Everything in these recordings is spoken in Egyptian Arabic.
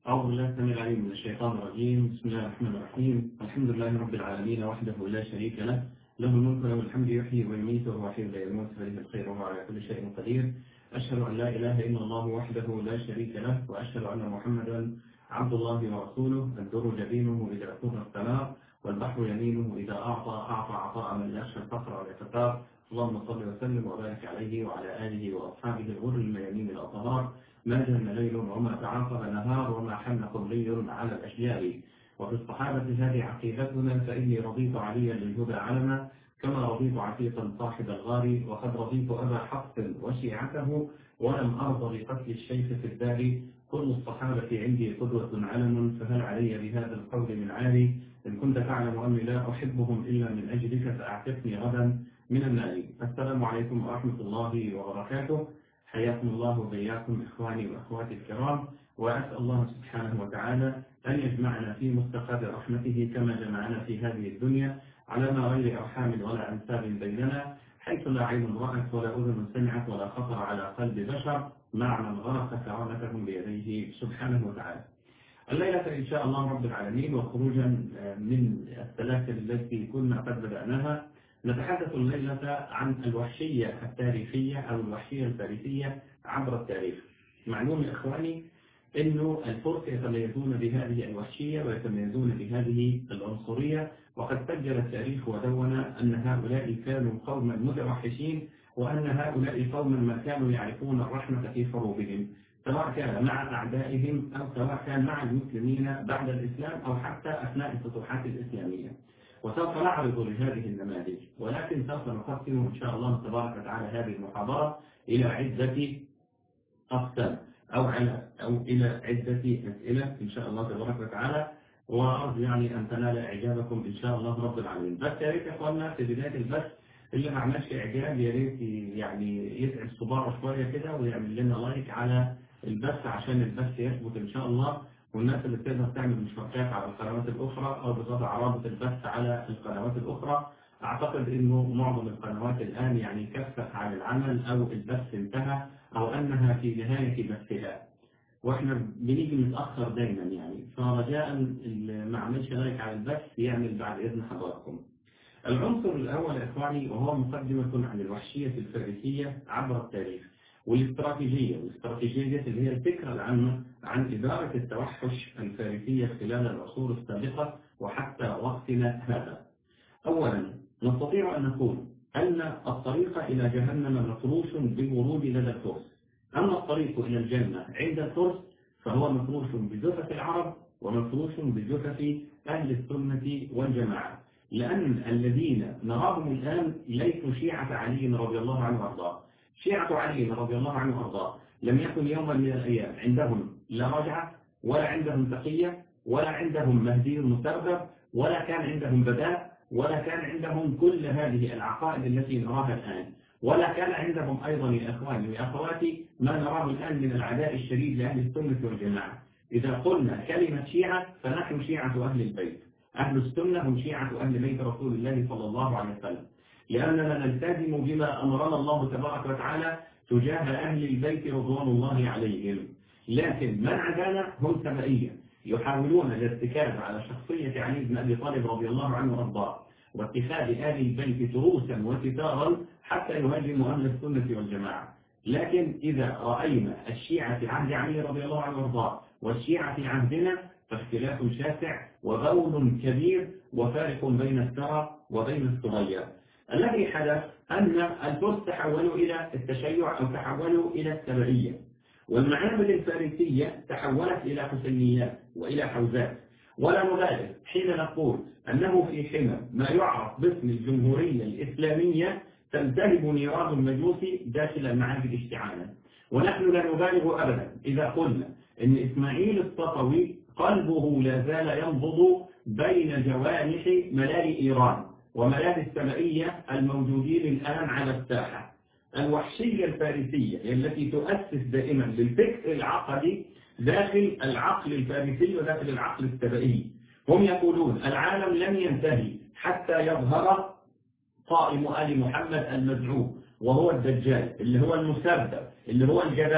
أعوذ بالله السميع العليم من الشيطان الرجيم بسم الله الرحمن الرحيم الحمد لله رب العالمين وحده لا شريك له له الملك وله الحمد يحيي ويميت وهو حي لا يموت فله الخير وهو على كل شيء قدير أشهد أن لا إله إلا الله وحده لا شريك له وأشهد أن محمدا عبد الله ورسوله الدر جبينه إذا أكون السماء والبحر يمينه إذا أعطى أعطى عطاء من يخشى الفقر والإعتقاد اللهم صل وسلم وبارك عليه وعلى آله وأصحابه الغر الميامين الأطهار ما جن ليل وما تعاقب نهار وما حل قبلي على الأشياء وفي الصحابة هذه عقيدتنا فإني رضيت عليا للهدى علما كما رضيت عتيقا صاحب الغار وقد رضيت أبا حفص وشيعته ولم أرض لقتل الشيخ في الدار كل الصحابة عندي قدوة علم فهل علي بهذا القول من عالي إن كنت تعلم أني لا أحبهم إلا من أجلك فأعتقني غدا من النار السلام عليكم ورحمة الله وبركاته حياكم الله وبياكم إخواني وأخواتي الكرام وأسأل الله سبحانه وتعالى أن يجمعنا في مستقر رحمته كما جمعنا في هذه الدنيا على ما غير أرحام ولا أنساب بيننا حيث لا عين رأت ولا أذن سمعت ولا خطر على قلب بشر مع من غرق كرامتهم بيديه سبحانه وتعالى الليلة إن شاء الله رب العالمين وخروجا من السلاسل التي كنا قد بدأناها نتحدث الليلة عن الوحشية التاريخية أو الوحشية الفارسية عبر التاريخ معلوم يا إخواني أنه الفرس يتميزون بهذه الوحشية ويتميزون بهذه العنصرية وقد سجل التاريخ ودون أن هؤلاء كانوا قوما متوحشين وأن هؤلاء قوما ما كانوا يعرفون الرحمة في حروبهم سواء كان مع أعدائهم أو سواء كان مع المسلمين بعد الإسلام أو حتى أثناء الفتوحات الإسلامية وسوف نعرض لهذه النماذج ولكن سوف نقسم إن شاء الله تبارك وتعالى هذه المحاضرة إلى عدة أقسام أو على أو إلى عدة أسئلة إن شاء الله تبارك وتعالى وأرجو يعني أن تنال إعجابكم إن شاء الله رب العالمين بس يا ريت يا إخواننا في بداية البث اللي ما عملش إعجاب يا ريت يعني يتعب صباعه شوية كده ويعمل لنا لايك على البث عشان البث يثبت إن شاء الله والناس اللي بتقدر تعمل مشاركات على القنوات الأخرى أو بتضع رابط البث على القنوات الأخرى أعتقد أنه معظم القنوات الآن يعني كفت عن العمل أو البث انتهى أو أنها في نهاية بثها وإحنا بنيجي متأخر دايما يعني فرجاء اللي ما عملش لايك على البث يعمل بعد إذن حضراتكم العنصر الأول يا إخواني وهو مقدمة عن الوحشية الفارسية عبر التاريخ والاستراتيجية والاستراتيجية اللي هي الفكرة العامة عن إدارة التوحش الفارسية خلال العصور السابقة وحتى وقتنا هذا أولا نستطيع أن نقول أن الطريق إلى جهنم مفروش بالورود لدى الفرس أما الطريق إلى الجنة عند الفرس فهو مفروش بزفف العرب ومفروش بزفف أهل السنة والجماعة لأن الذين نراهم الآن ليسوا شيعة علي رضي الله عنه وارضاه شيعة علي رضي الله عنه وارضاه لم يكن يوما من الأيام عندهم لا رجعة ولا عندهم تقية ولا عندهم مهدي مستردب ولا كان عندهم بداء ولا كان عندهم كل هذه العقائد التي نراها الآن ولا كان عندهم أيضا يا أخواني وأخواتي ما نراه الآن من العداء الشديد لأهل السنة والجماعة إذا قلنا كلمة شيعة فنحن شيعة أهل البيت أهل السنة هم شيعة أهل بيت رسول الله صلى الله عليه وسلم لأننا نلتزم بما أمرنا الله تبارك وتعالى تجاه أهل البيت رضوان الله عليهم لكن من عدانا هم سبائية يحاولون الارتكاب على شخصية علي بن أبي طالب رضي الله عنه وارضاه واتخاذ أهل البيت تروسا وستارا حتى يهاجموا أهل السنة والجماعة لكن إذا رأينا الشيعة في عهد علي رضي الله عنه وارضاه والشيعة في عهدنا فاختلاف شاسع وغول كبير وفارق بين الثرى وبين الصغير الذي حدث أن الفرس تحولوا إلى التشيع أو تحولوا إلى السبعية والمعابد الفارسية تحولت إلى حسينيات وإلى حوزات ولا نبالغ حين نقول أنه في حمى ما يعرف باسم الجمهورية الإسلامية تلتهب نيران المجوس داخل المعابد اشتعالا ونحن لا نبالغ أبدا إذا قلنا أن إسماعيل الصفوي قلبه لا زال ينبض بين جوانح ملال إيران وملاذ السمائية الموجودين الآن على الساحة الوحشية الفارسية التي تؤسس دائما للفكر العقدي داخل العقل الفارسي وداخل العقل السبائي هم يقولون العالم لن ينتهي حتى يظهر قائم آل محمد المزعوم وهو الدجال اللي هو المسبب اللي هو الجبال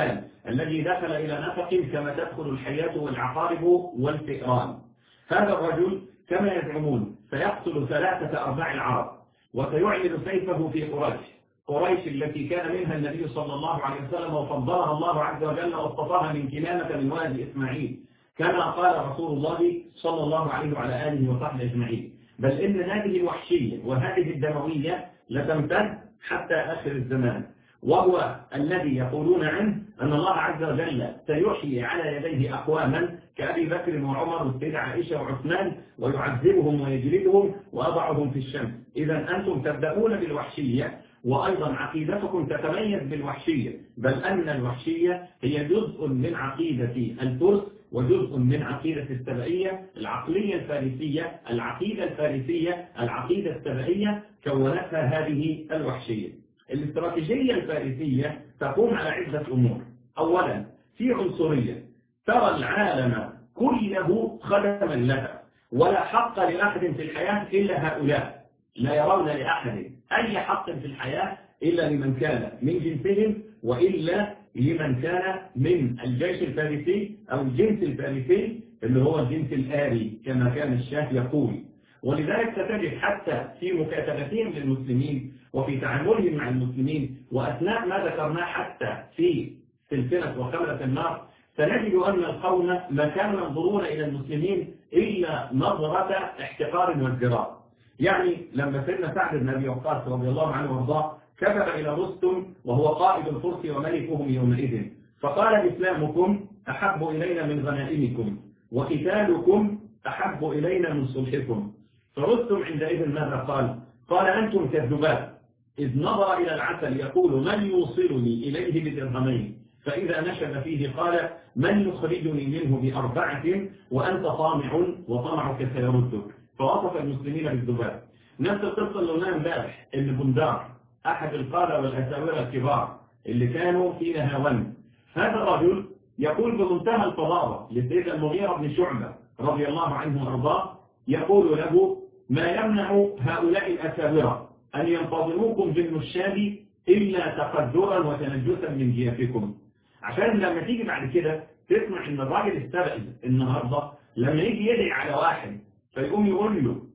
الذي دخل إلى نفق كما تدخل الحياة والعقارب والفئران هذا الرجل كما يزعمون سيقتل ثلاثة أرباع العرب وسيعلن سيفه في قريش قريش التي كان منها النبي صلى الله عليه وسلم وفضلها الله عز وجل واصطفاها من كنانة من ولد إسماعيل كما قال رسول الله صلى الله عليه وعلى آله وصحبه أجمعين بل إن هذه الوحشية وهذه الدموية لتمتد حتى آخر الزمان وهو الذي يقولون عنه أن الله عز وجل سيحيي على يديه أقواما كأبي بكر وعمر والسيدة عائشة وعثمان ويعذبهم ويجلدهم وأضعهم في الشمس إذا أنتم تبدأون بالوحشية وأيضا عقيدتكم تتميز بالوحشية بل أن الوحشية هي جزء من عقيدة الفرس وجزء من عقيدة السبعية العقلية الفارسية العقيدة الفارسية العقيدة السبعية كونتها هذه الوحشية الاستراتيجية الفارسية تقوم على عدة أمور أولا في عنصرية ترى العالم كله خدما لها ولا حق لأحد في الحياة إلا هؤلاء لا يرون لأحد أي حق في الحياة إلا لمن كان من جنسهم وإلا لمن كان من الجيش الفارسي أو الجنس الفارسي اللي هو الجنس الآري كما كان الشاه يقول ولذلك ستجد حتى في مكاتبتهم للمسلمين وفي تعاملهم مع المسلمين وأثناء ما ذكرناه حتى في سلسلة وخمرة النار سنجد أن القوم ما كانوا ينظرون إلى المسلمين إلا نظرة احتقار وازدراء يعني لما سيدنا سعد بن أبي وقاص رضي الله عنه وارضاه كتب إلى رستم وهو قائد الفرس وملكهم يومئذ فقال إسلامكم أحب إلينا من غنائمكم وقتالكم أحب إلينا من صلحكم فرستم عندئذ ماذا قال قال أنتم كذبات إذ نظر إلى العسل يقول من يوصلني إليه بدرهمين فإذا نشب فيه قال من يخرجني منه بأربعة وأنت طامع وطمعك سيردك فوصف المسلمين بالذباب نفس القصة اللي قلناها امبارح ان بندار أحد القادة والأساورة الكبار اللي كانوا في نهاون هذا الرجل يقول بمنتهى الفظاظة للسيد المغيرة بن شعبة رضي الله عنه وأرضاه يقول له ما يمنع هؤلاء الأساورة أن ينتظروكم بالنشاب إلا تقدرا وتنجسا من جيافكم عشان لما تيجي بعد كده تسمع ان الراجل السبقي النهاردة لما يجي يدعي على واحد فيقوم يقول له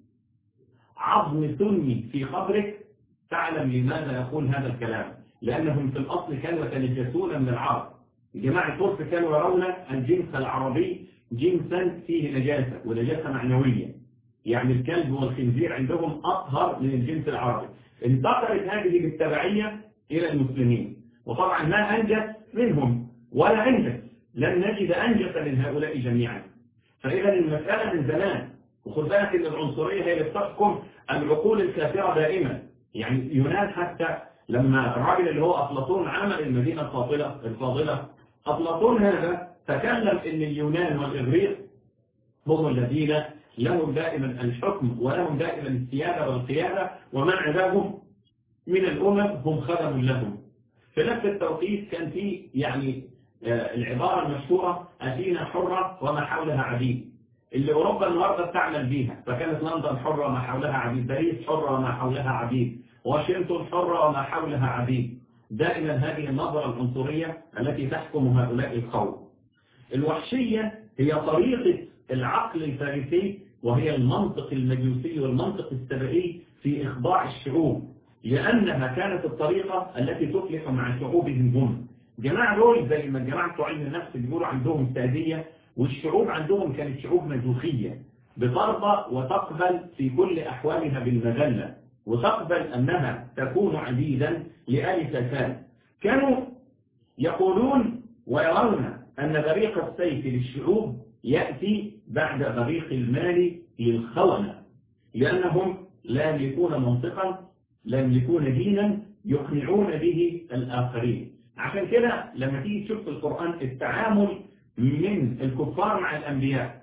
عظم سني في قبرك تعلم لماذا يقول هذا الكلام لأنهم في الأصل كانوا يتنجسون من العرب جماعة الفرس كانوا يرون الجنس العربي جنسا فيه نجاسة ونجاسة معنوية يعني الكلب والخنزير عندهم أطهر من الجنس العربي انتقلت هذه بالتبعية إلى المسلمين وطبعا ما أنجس منهم ولا أنجس لن نجد أنجس من هؤلاء جميعا فإذا المسألة من زمان وخد بالك ان العنصرية هي اللي بتحكم العقول الكافرة دائما يعني يونان حتى لما الراجل اللي هو أفلاطون عمل المدينة الفاضلة الفاضلة أفلاطون هذا تكلم ان اليونان والإغريق هم الذين لهم دائما الحكم ولهم دائما السيادة والقيادة ومن عداهم من الأمم هم خدم لهم في نفس التوقيت كان في يعني العبارة المشهورة أثينا حرة وما حولها عبيد اللي أوروبا النهاردة بتعمل بيها فكانت لندن حرة وما حولها عبيد باريس حرة وما حولها عبيد واشنطن حرة وما حولها عبيد دائما هذه النظرة العنصرية التي تحكم هؤلاء القوم الوحشية هي طريقة العقل الفارسي وهي المنطق المجوسي والمنطق السبعي في إخضاع الشعوب لأنها كانت الطريقة التي تفلح مع شعوبهم هم جماعة دول زي ما الجماعة بتوع علم النفس بيقولوا عندهم سادية والشعوب عندهم كانت شعوب مجوخية بترضى وتقبل في كل أحوالها بالمذلة وتقبل أنها تكون عبيدا لآل سكان كانوا يقولون ويرون أن بريق السيف للشعوب يأتي بعد بريق المال للخونة لأنهم لا يملكون منطقا لا يملكون دينا يقنعون به الآخرين عشان كده لما تيجي تشوف في القرآن التعامل من الكفار مع الأنبياء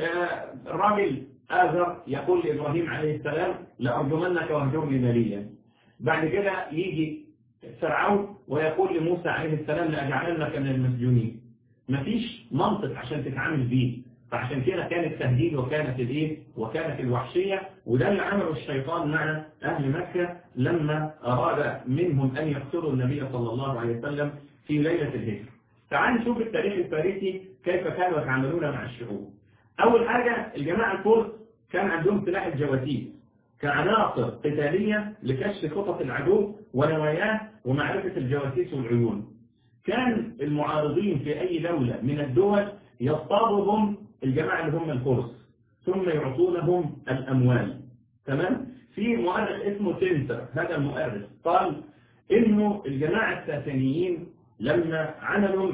الراجل آذر يقول لإبراهيم عليه السلام لأرجمنك واهجرني مليا بعد كده يجي فرعون ويقول لموسى عليه السلام لأجعلنك من المسجونين مفيش منطق عشان تتعامل بيه فعشان كده كان التهديد وكانت الايه وكانت الوحشية وده اللي عمله الشيطان مع أهل مكة لما أراد منهم أن يقتلوا النبي صلى الله عليه وسلم في ليلة الهجر تعال نشوف التاريخ الفارسي كيف كانوا يتعاملون مع الشعوب أول حاجة الجماعة الفرس كان عندهم سلاح الجواسيس كعناصر قتالية لكشف خطط العدو ونواياه ومعرفة الجواسيس والعيون كان المعارضين في أي دولة من الدول يصطادهم الجماعة اللي هم الفرس ثم يعطونهم الأموال تمام في مؤرخ اسمه تنتر هذا المؤرخ قال إنه الجماعة الساسانيين لما عملوا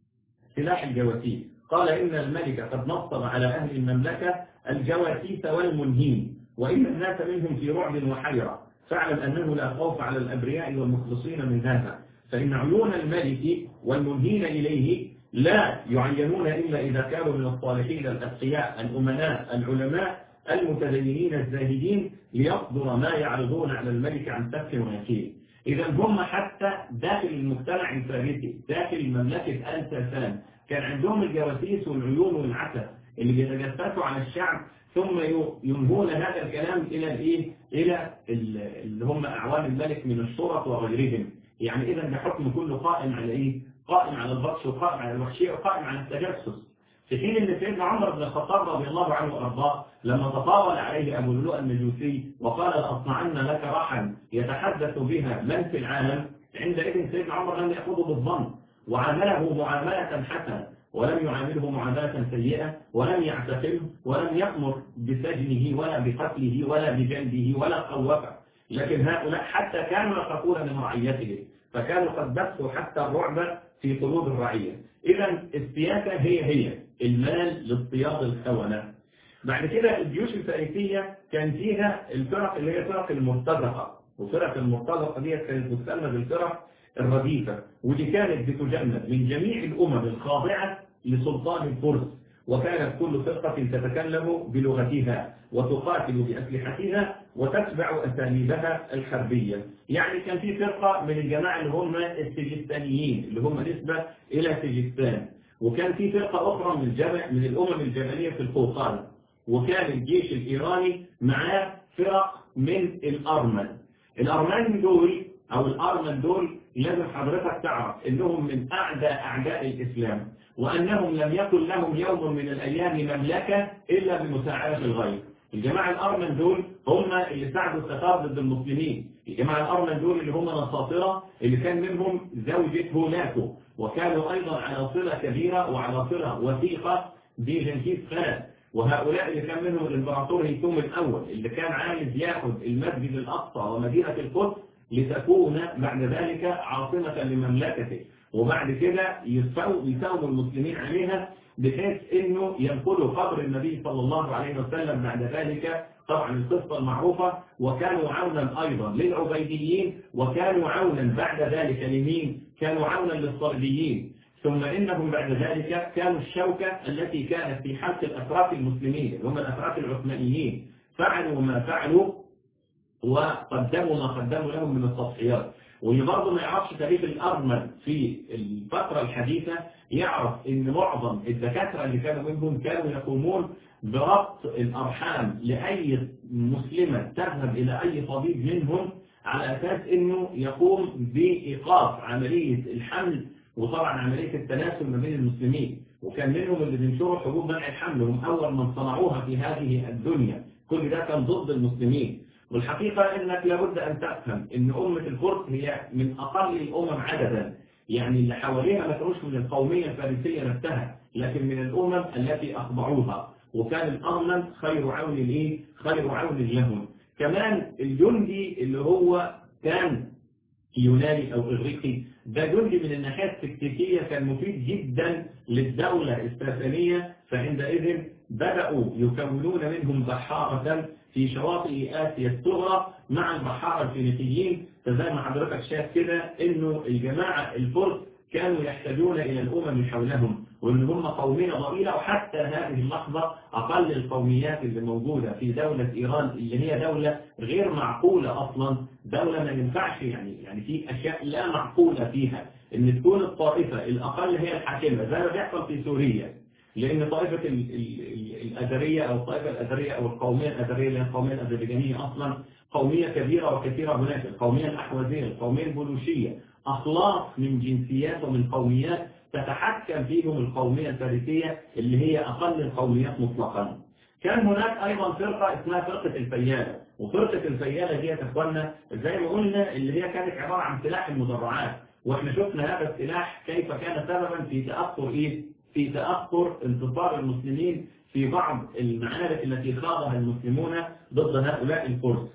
سلاح الجواسيس قال إن الملك قد نصب على أهل المملكة الجواسيس والمنهين وإن الناس منهم في رعب وحيرة فاعلم أنه لا خوف على الأبرياء والمخلصين من هذا فإن عيون الملك والمنهين إليه لا يعينون إلا إذا كانوا من الصالحين الأتقياء الأمناء العلماء المتدينين الزاهدين ليصدر ما يعرضون على الملك عن سفك ويكيل إذا هم حتى داخل المجتمع الفارسي داخل مملكة آل ساسان كان عندهم الجواسيس والعيون والعسل اللي بيتجسسوا على الشعب ثم ينهون هذا الكلام إلى الإيه؟ إلى اللي هم أعوان الملك من الشرط وغيرهم يعني إذا بحكم كله قائم على إيه؟ قائم على البطش وقائم على الوحشية وقائم على التجسس في حين ان سيدنا عمر بن الخطاب رضي الله عنه وارضاه لما تطاول عليه ابو لؤلؤ المجوسي وقال لاصنعن لك راحا يتحدث بها من في العالم عندئذ سيدنا عمر لم ياخذه بالظن وعامله معامله حسنه ولم يعامله معامله سيئه ولم يعتقله ولم يامر بسجنه ولا بقتله ولا بجلده ولا خوفه لكن هؤلاء حتى كانوا يخافون من رعيته فكانوا قد بثوا حتى الرعب في قلوب الرعيه اذا السياسه هي هي المال لاصطياد الخونة بعد كده الجيوش الفارسية كان فيها الفرق اللي هي فرق المرتزقة وفرق المرتزقة دي كانت تسمى بالفرق الرديفة ودي كانت بتجند من جميع الأمم الخاضعة لسلطان الفرس وكانت كل فرقة تتكلم بلغتها وتقاتل بأسلحتها وتتبع أساليبها الحربية يعني كان في فرقة من الجماعة اللي هم السجستانيين اللي هم نسبة إلى سجستان وكان في فرقة أخرى من الجبل من الأمم الجبلية في القوقاز وكان الجيش الإيراني معاه فرق من الأرمن الأرمن دول أو الأرمن دول لازم حضرتك تعرف إنهم من أعدى أعداء الإسلام وأنهم لم يكن لهم يوم من الأيام مملكة إلا بمساعدة الغير الجماعة الأرمن دول هم اللي ساعدوا التتار ضد المسلمين الجماعة الأرمن دول اللي هم نصاطرة اللي كان منهم زوجة هولاكو وكانوا أيضا على صلة كبيرة وعلى صلة وثيقة بجنكيز خان وهؤلاء اللي كان منهم الإمبراطور هيتوم الأول اللي كان عايز ياخد المسجد الأقصى ومدينة القدس لتكون بعد ذلك عاصمة لمملكته وبعد كده يساوموا المسلمين عليها بحيث انه ينقلوا قبر النبي صلى الله عليه وسلم بعد ذلك طبعا القصة المعروفة وكانوا عونا ايضا للعبيديين وكانوا عونا بعد ذلك لمين كانوا عونا للصليبيين ثم انهم بعد ذلك كانوا الشوكة التي كانت في حلق الاتراك المسلمين اللي هم الاتراك العثمانيين فعلوا ما فعلوا وقدموا ما قدموا لهم من التضحيات واللي برضه ما يعرفش تاريخ الأرمن في الفترة الحديثة يعرف ان معظم الدكاترة اللي كانوا منهم كانوا يقومون بربط الأرحام لأي مسلمة تذهب إلى أي طبيب منهم على أساس أنه يقوم بإيقاف عملية الحمل وطبعا عملية التناسل ما بين المسلمين وكان منهم اللي بينشروا حبوب منع الحمل هم أول من صنعوها في هذه الدنيا كل ده كان ضد المسلمين والحقيقة انك لابد ان تفهم ان امة الفرس هي من اقل الامم عددا يعني اللي حواليها ما كانوش من القومية الفارسية نفسها لكن من الامم التي اخضعوها وكان الارمن خير عون ليه خير عون لهم كمان الجندي اللي هو كان يوناني او اغريقي ده جندي من الناحية التكتيكية كان مفيد جدا للدولة الساسانية فعندئذ بدأوا يكونون منهم بحارة في شواطئ آسيا الصغرى مع البحارة الفينيقيين فزي ما حضرتك شايف كده انه الجماعة الفرس كانوا يحتاجون الى الامم حولهم وان هم قومية ضئيلة وحتى هذه اللحظة اقل القوميات اللي موجودة في دولة ايران اللي هي دولة غير معقولة اصلا دولة ما ينفعش يعني يعني في اشياء لا معقولة فيها ان تكون الطائفة الاقل هي الحاكمة زي ما بيحصل في سوريا لأن طائفة الأذرية أو الطائفة الأذرية أو القومية الأذرية اللي هي القومية الأذربيجانية أصلا قومية كبيرة وكثيرة هناك القومية الأحوازية القومية البلوشية أخلاق من جنسيات ومن قوميات تتحكم فيهم القومية الفارسية اللي هي أقل القوميات مطلقا كان هناك أيضا فرقة اسمها فرقة الفيالة وفرقة الفيالة دي يا إخواننا زي ما قلنا اللي هي كانت عبارة عن سلاح المدرعات واحنا شفنا هذا السلاح كيف كان سببا في تأثر إيه؟ في تأثر انتصار المسلمين في بعض المعارك التي خاضها المسلمون ضد هؤلاء الفرس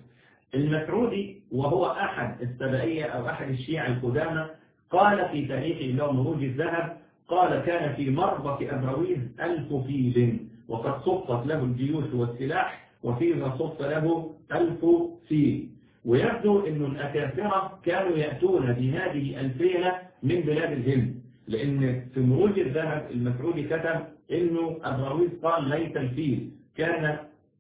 المسعودي وهو أحد السبائية أو أحد الشيعة القدامى قال في تاريخه اللي هو مروج الذهب قال كان في مربط أبرويز ألف فيل وقد صفت له الجيوش والسلاح وفيما صف له ألف فيل ويبدو أن الأكاثرة كانوا يأتون بهذه الفيلة من بلاد الهند لأن في مروج الذهب المسعودي كتب أنه أبرويز قال ليس الفيل كان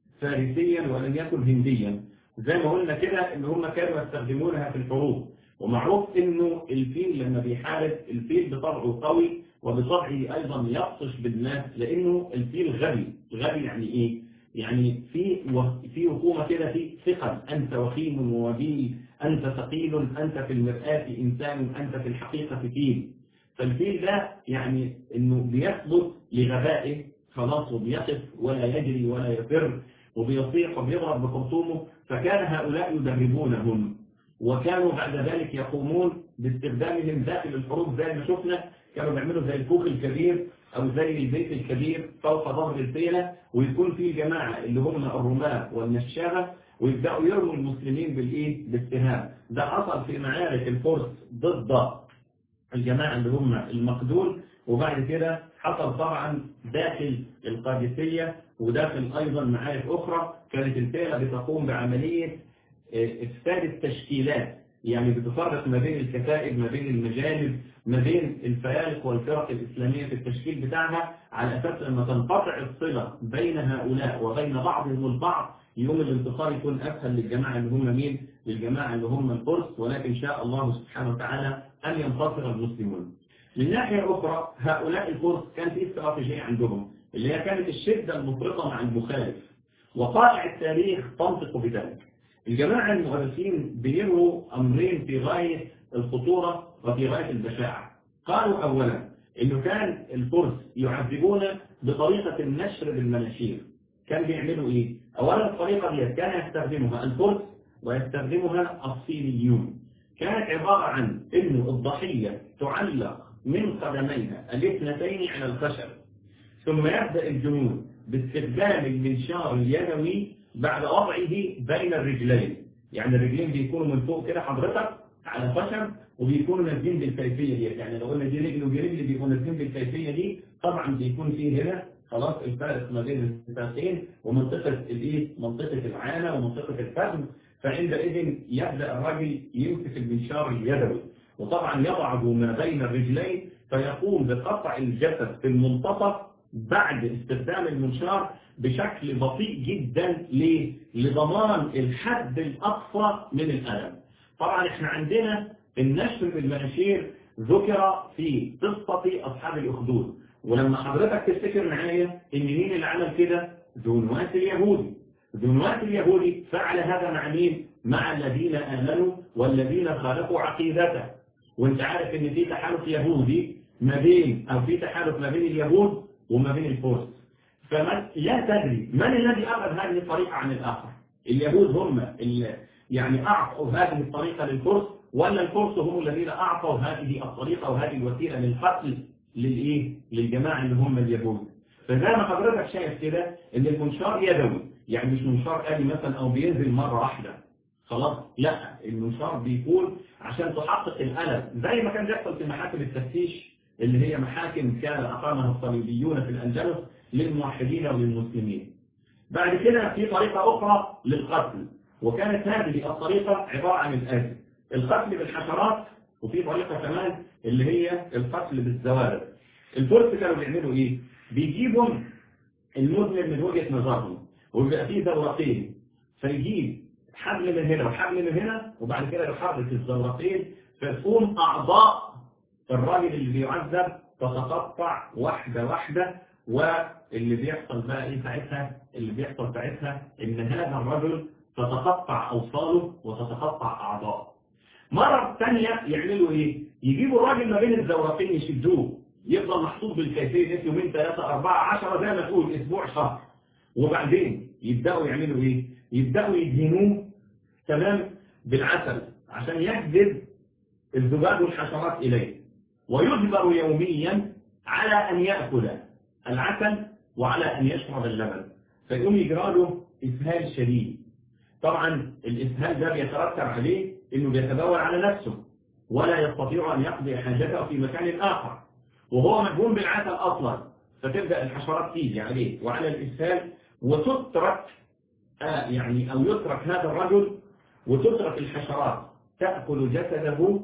فارسيا ولم يكن هنديا زي ما قلنا كده ان هم كانوا يستخدمونها في الحروب ومعروف انه الفيل لما بيحارب الفيل بطبعه قوي وبطبعه ايضا يبطش بالناس لانه الفيل غبي غبي يعني ايه يعني في في حكومه كده في ثقل انت وخيم ووبيل انت ثقيل انت في المرآة انسان انت في الحقيقه فيل فالفيل ده يعني انه بيثبت لغبائه خلاص وبيقف ولا يجري ولا يفر وبيصيح وبيضرب بخرطومه فكان هؤلاء يدربونهم وكانوا بعد ذلك يقومون باستخدامهم داخل الحروب زي ما شفنا كانوا بيعملوا زي الكوخ الكبير أو زي البيت الكبير فوق ظهر الفيلة ويكون فيه جماعة اللي هم الرماة والنشابة ويبدأوا يرموا المسلمين بالإيه؟ بالسهام ده حصل في معارك الفرس ضد الجماعة اللي هم المقدول وبعد كده حصل طبعا داخل القادسية وداخل أيضا معارك أخرى كانت الفئة بتقوم بعملية إفساد التشكيلات يعني بتفرق ما بين الكتائب ما بين المجانب ما بين الفيالق والفرق الإسلامية في التشكيل بتاعها على أساس أن تنقطع الصلة بين هؤلاء وبين بعضهم البعض يوم الانتصار يكون أسهل للجماعة اللي هم مين؟ للجماعة اللي هم الفرس ولكن شاء الله سبحانه وتعالى أن ينتصر المسلمون من ناحية أخرى هؤلاء الفرس كان في استراتيجية عندهم اللي هي كانت الشدة المفرطة مع المخالف وقائع التاريخ تنطق بذلك الجماعة المؤرخين بيروا أمرين في غاية الخطورة وفي غاية البشاعة قالوا أولا إنه كان الفرس يعذبون بطريقة النشر بالمناشير كان بيعملوا إيه؟ أولا الطريقة دي كان يستخدمها الفرس ويستخدمها الصينيون كانت عبارة عن إنه الضحية تعلق من قدميها الاثنتين على الخشب ثم يبدأ الجنود باستخدام المنشار اليدوي بعد وضعه بين الرجلين يعني الرجلين بيكونوا من فوق كده حضرتك على خشب وبيكونوا نازلين بالكيفية دي يعني لو قلنا دي رجل ودي رجل بيكونوا نازلين بالكيفية دي طبعا بيكون فيه هنا خلاص الفارق ما بين الساقين ومنطقة الايه منطقة العانة ومنطقة الفم فعندئذ يبدأ الرجل يمسك المنشار اليدوي وطبعا يضعه ما بين الرجلين فيقوم بقطع الجسد في المنتصف بعد استخدام المنشار بشكل بطيء جدا ليه؟ لضمان الحد الأقصى من الألم طبعا احنا عندنا النشر بالمناشير ذكر في قصة أصحاب الأخدود ولما حضرتك تفتكر معايا ان مين اللي عمل كده ذو اليهودي ذو اليهودي فعل هذا مع مين مع الذين آمنوا والذين خالفوا عقيدته وانت عارف ان في تحالف يهودي ما بين او في تحالف ما بين اليهود وما بين الفرس فمن لا تدري من الذي أخذ هذه الطريقة عن الآخر اليهود هم اللي يعني أعطوا هذه الطريقة للفرس ولا الفرس هم الذين أعطوا هذه الطريقة وهذه الوسيلة للقتل للإيه؟ للجماعة اللي هم اليهود فزي ما حضرتك شايف كده ان المنشار يدوي يعني مش منشار آلي مثلا او بينزل مرة واحدة خلاص لا المنشار بيكون عشان تحقق الألم زي ما كان بيحصل في محاكم التفتيش اللي هي محاكم كان أقامها الصليبيون في الأندلس للموحدين وللمسلمين بعد كده في طريقة أخرى للقتل وكانت هذه الطريقة عبارة عن الآتي القتل بالحشرات وفي طريقة كمان اللي هي القتل بالزوارق الفرس كانوا بيعملوا ايه بيجيبوا المذنب من وجهة نظرهم وبيبقى فيه زورقين فيجيب حبل من هنا وحبل من هنا وبعد كده يحرك الزورقين فتقوم أعضاء الراجل اللي بيعذب تتقطع واحدة واحدة واللي بيحصل بقى ايه ساعتها اللي بيحصل ساعتها ان هذا الرجل تتقطع اوصاله وتتقطع اعضاءه مرة ثانية يعملوا ايه يجيبوا الراجل ما بين الزورقين يشدوه يفضل محطوط بالكيفية يومين ثلاثة أربعة عشرة زي ما تقول أسبوع شهر وبعدين يبدأوا يعملوا إيه؟ يبدأوا يدهنوه تمام بالعسل عشان يجذب الذباب والحشرات إليه ويجبر يوميا على أن يأكل العسل وعلى أن يشرب اللبن فيقوم يجرى له إسهال شديد طبعا الإسهال ده بيترتب عليه إنه بيتبول على نفسه ولا يستطيع أن يقضي حاجته في مكان آخر وهو مجنون بالعسل أصلا فتبدأ الحشرات تيجي عليه وعلى الإسهال وتترك آه يعني أو يترك هذا الرجل وتترك الحشرات تأكل جسده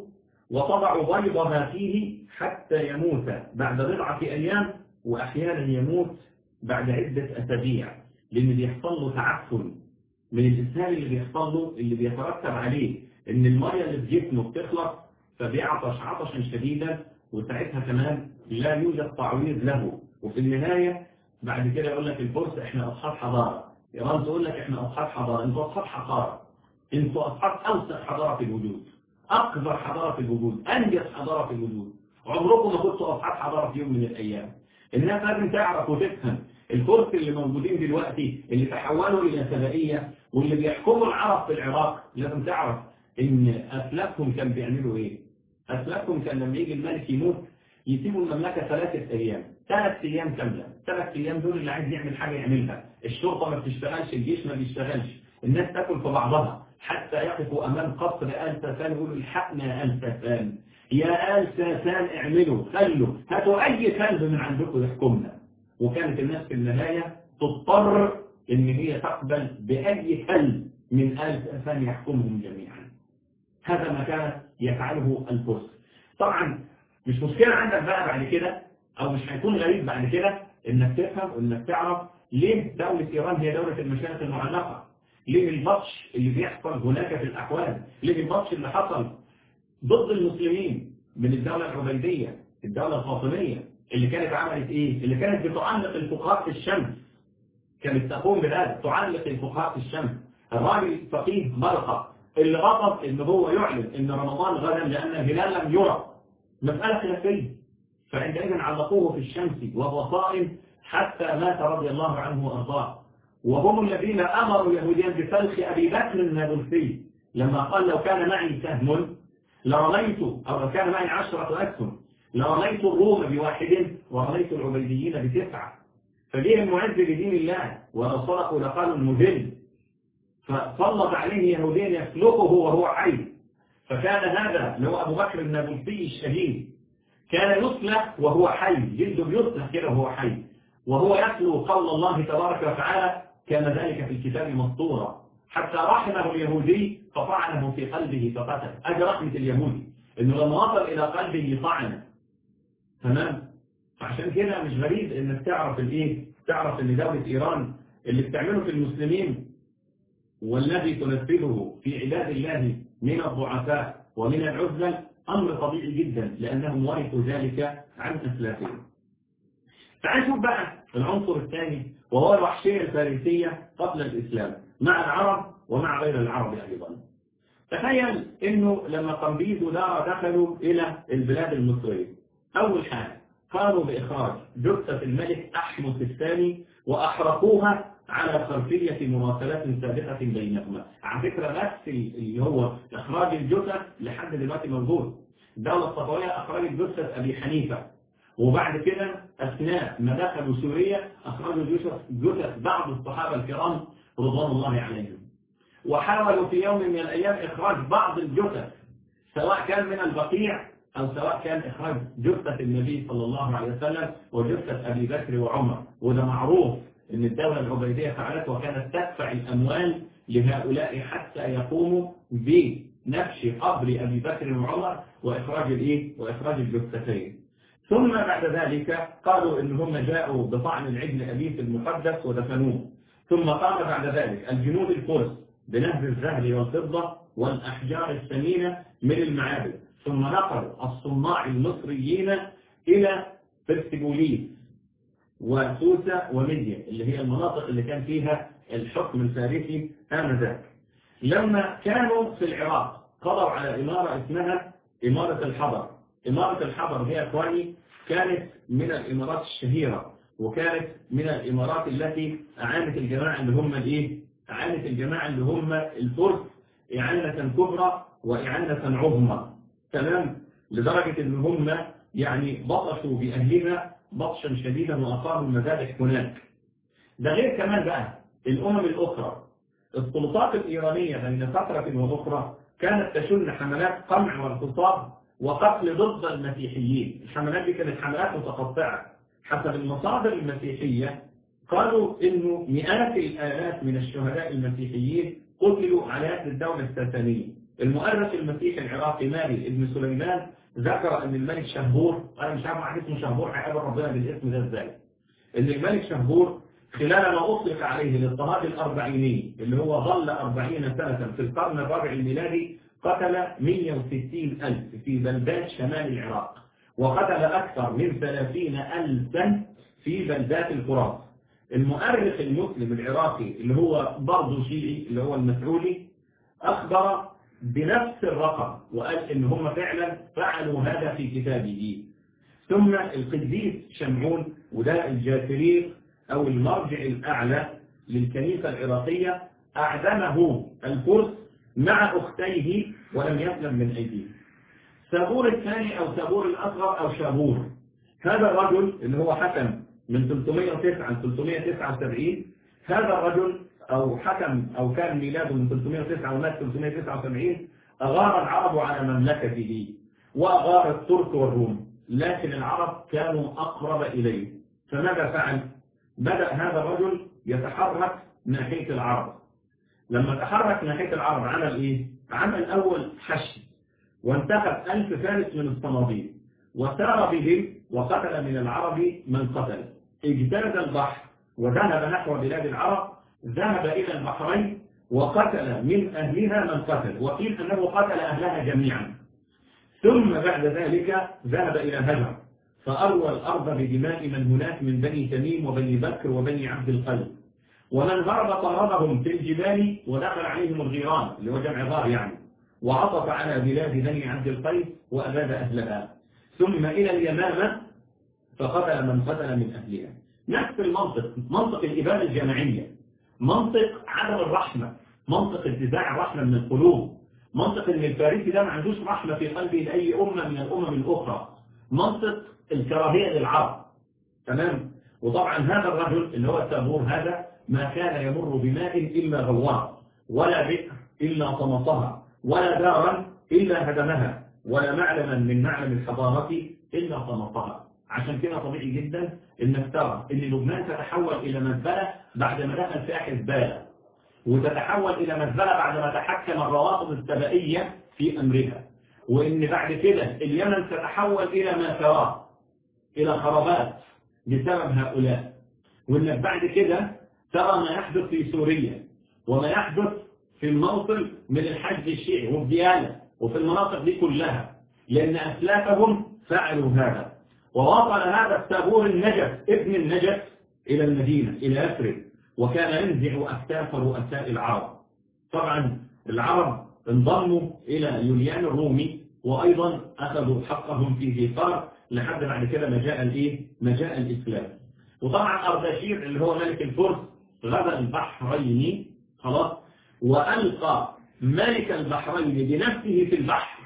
وتضع بيضها فيه حتى يموت بعد بضعة أيام وأحيانا يموت بعد عدة أسابيع لأن بيحصل له تعفن من الإسهال اللي بيحصل له اللي بيترتب عليه إن المية اللي في جسمه بتخلص فبيعطش عطشا شديدا وساعتها كمان لا يوجد تعويض له وفي النهاية بعد كده يقول لك الفرس احنا أصحاب حضارة إيران تقول لك احنا أصحاب حضارة انتوا أصحاب حضارة انتوا أصحاب أوسع حضارة في الوجود أكبر حضارة في الوجود أنجز حضارة في الوجود عمركم ما كنتوا أصحاب حضارة في يوم من الأيام الناس لازم تعرف وتفهم الفرس اللي موجودين دلوقتي اللي تحولوا إلى سبائية واللي بيحكموا العرب في العراق لازم تعرف إن أسلافهم كان بيعملوا إيه أسلافهم كان لما يجي الملك يموت يسيبوا المملكة ثلاثة أيام ثلاث أيام كاملة ثلاث أيام دول اللي عايز يعمل حاجة يعملها الشرطة ما بتشتغلش الجيش ما بيشتغلش الناس تاكل في بعضها حتى يقفوا أمام قصر آل ساسان يقولوا الحقنا يا آل ساسان يا آل ساسان اعملوا خلوا هاتوا أي كلب من عندكم يحكمنا وكانت الناس في النهاية تضطر إن هي تقبل بأي كلب من آل ساسان يحكمهم جميعا هذا ما كان يفعله الفرس طبعا مش مشكلة عندك بقى بعد كده أو مش هيكون غريب بعد كده إنك تفهم وإنك تعرف ليه دولة إيران هي دولة المشاهد المعلقة ليه الماتش اللي بيحصل هناك في الأحوال ليه الماتش اللي حصل ضد المسلمين من الدولة العبيدية الدولة الفاطمية اللي كانت عملت إيه اللي كانت بتعلق الفقهاء في الشمس كانت تقوم بهذا تعلق الفقهاء في الشمس الراجل فقيه مرقى اللي رفض ان هو يعلن ان رمضان غدا لان الهلال لم يرى مسألة خلافية فعندئذ علقوه في الشمس وهو صائم حتى مات رضي الله عنه وارضاه وهم الذين امروا يهوديا بفلخ ابي بكر النابلسي لما قال لو كان معي سهم لرميت او لو كان معي عشرة اسهم لرميت الروم بواحد ورميت العبيديين بتسعة فليه المعز لدين الله ولو صدقوا لقالوا المذل فسلط عليه يهوديا يسلكه وهو حي فكان هذا اللي هو أبو بكر النابلسي الشهيد كان يسلك وهو حي جلده بيسلك كده وهو حي وهو يتلو قول الله تبارك وتعالى كان ذلك في الكتاب مسطورا حتى رحمه اليهودي فطعنه في قلبه فقتل أجي رحمة اليهودي إنه لما وصل إلى قلبه طعن تمام فعشان كده مش غريب إنك تعرف الإيه تعرف إن دولة إيران اللي بتعمله في المسلمين والذي تنفذه في عباد الله من الضعفاء ومن العزل أمر طبيعي جدا لأنهم ورثوا ذلك عن أسلافهم تعال نشوف بقى العنصر الثاني وهو الوحشية الفارسية قبل الإسلام مع العرب ومع غير العرب أيضا تخيل أنه لما قنبيز ودار دخلوا إلى البلاد المصرية أول حاجة قاموا بإخراج جثة الملك أحمس الثاني وأحرقوها على خلفية مراسلات سابقة بينهما على فكرة نفس اللي هو إخراج الجثث لحد دلوقتي موجود الدولة الصفوية أخرجت جثة أبي حنيفة وبعد كده أثناء ما دخلوا سوريا أخرجوا جثث بعض الصحابة الكرام رضوان الله عليهم وحاولوا في يوم من الأيام إخراج بعض الجثث سواء كان من البقيع أو سواء كان إخراج جثة النبي صلى الله عليه وسلم وجثة أبي بكر وعمر وده معروف ان الدولة العبيدية فعلت وكانت تدفع الأموال لهؤلاء حتى يقوموا بنفش قبر أبي بكر وعمر وإخراج الإيه؟ وإخراج الجثتين ثم بعد ذلك قالوا إن هم جاءوا بطعن العجل أبي المقدس ودفنوه ثم قام بعد ذلك الجنود الفرس بنهب الذهب والفضة والأحجار الثمينة من المعابد ثم نقلوا الصناع المصريين إلى برسبوليس وسوسة ومديا اللي هي المناطق اللي كان فيها الحكم الفارسي آنذاك لما كانوا في العراق قضوا على إمارة اسمها إمارة الحضر إمارة الحضر هي أخواني كانت من الإمارات الشهيرة وكانت من الإمارات التي أعانت الجماعة اللي هم الإيه؟ أعانت الجماعة اللي هم الفرس إعانة كبرى وإعانة عظمى تمام لدرجة إن هم يعني بطشوا بأهلها بطشا شديدا وأقاموا المذابح هناك ده غير كمان بقى الأمم الأخرى السلطات الإيرانية بين فترة وأخرى كانت تشن حملات قمع واغتصاب وقتل ضد المسيحيين الحملات دي كانت حملات متقطعة حسب المصادر المسيحية قالوا انه مئات الالاف من الشهداء المسيحيين قتلوا على يد الدولة الساسانية المؤرخ المسيحي العراقي مالي ابن سليمان ذكر ان الملك شهبور انا مش عارف عن اسمه شهبور هيقابل ربنا بالاسم ده ازاي ان الملك شهبور خلال ما اطلق عليه الاضطهاد الاربعيني اللي هو ظل أربعين سنة في القرن الرابع الميلادي قتل 160 ألف في بلدات شمال العراق وقتل أكثر من 30 ألفا في بلدات الفرات المؤرخ المسلم العراقي اللي هو برضه شيعي اللي هو المسعودي أخبر بنفس الرقم وقال إن هم فعلا فعلوا هذا في كتابه ثم القديس شمعون وده الجاثرير أو المرجع الأعلى للكنيسة العراقية أعدمه الفرس مع أختيه ولم يسلم من أيديه سابور الثاني أو سابور الأصغر أو شابور هذا الرجل اللي هو حكم من 309 ل 379 هذا الرجل أو حكم أو كان ميلاده من 309 ومات 379 أغار العرب على مملكته وأغار الترك والروم لكن العرب كانوا أقرب إليه فماذا فعل؟ بدأ هذا الرجل يتحرك ناحية العرب لما تحرك ناحية العرب عمل إيه؟ عمل أول حشد وانتخب ألف فارس من الصناديق وسار بهم وقتل من العرب من قتل اجتاز البحر وذهب نحو بلاد العرب ذهب إلى البحرين وقتل من أهلها من قتل وقيل أنه قتل أهلها جميعا ثم بعد ذلك ذهب إلى هجر فأروى الأرض بدماء من هناك من بني تميم وبني بكر وبني عبد القلب ومن هرب طردهم في الجبال ودخل عليهم الغيران اللي هو جمع غار يعني وعطف على بلاد بني عبد القيس وأباد أهلها ثم إلى اليمامة فقتل من قتل من أهلها نفس المنطق منطق الإبادة الجماعية منطق عدم الرحمة منطق انتزاع الرحمة من القلوب منطق ان الفارسي ده ما عندوش رحمة في قلبه لأي أمة من الأمم الأخرى منطق الكراهية للعرب تمام وطبعا هذا الرجل اللي هو التابور هذا ما كان يمر بماء إلا غوار ولا بئر إلا طمطها ولا دارا إلا هدمها ولا معلما من معلم الحضارة إلا طمطها عشان كده طبيعي جدا انك ترى ان لبنان تتحول الى مزبله بعد ما دخل فيها حزباله وتتحول الى مزبله بعد ما تحكم الروافض السبائيه في امرها وان بعد كده اليمن تتحول الى ما تراه الى خرابات بسبب هؤلاء وانك بعد كده ترى ما يحدث في سوريا وما يحدث في الموصل من الحج الشيعي والديانه وفي المناطق دي كلها لان اسلافهم فعلوا هذا ووصل هذا التابور النجف ابن النجف إلى المدينة إلى يثرب وكان ينزع أكتاف رؤساء العرب طبعا العرب انضموا إلى يوليان الرومي وأيضا أخذوا حقهم في ظفار لحد بعد كده ما جاء الإيه؟ ما جاء الإسلام وطبعا أرداشير اللي هو ملك الفرس غزا البحرين خلاص وألقى ملك البحرين بنفسه في البحر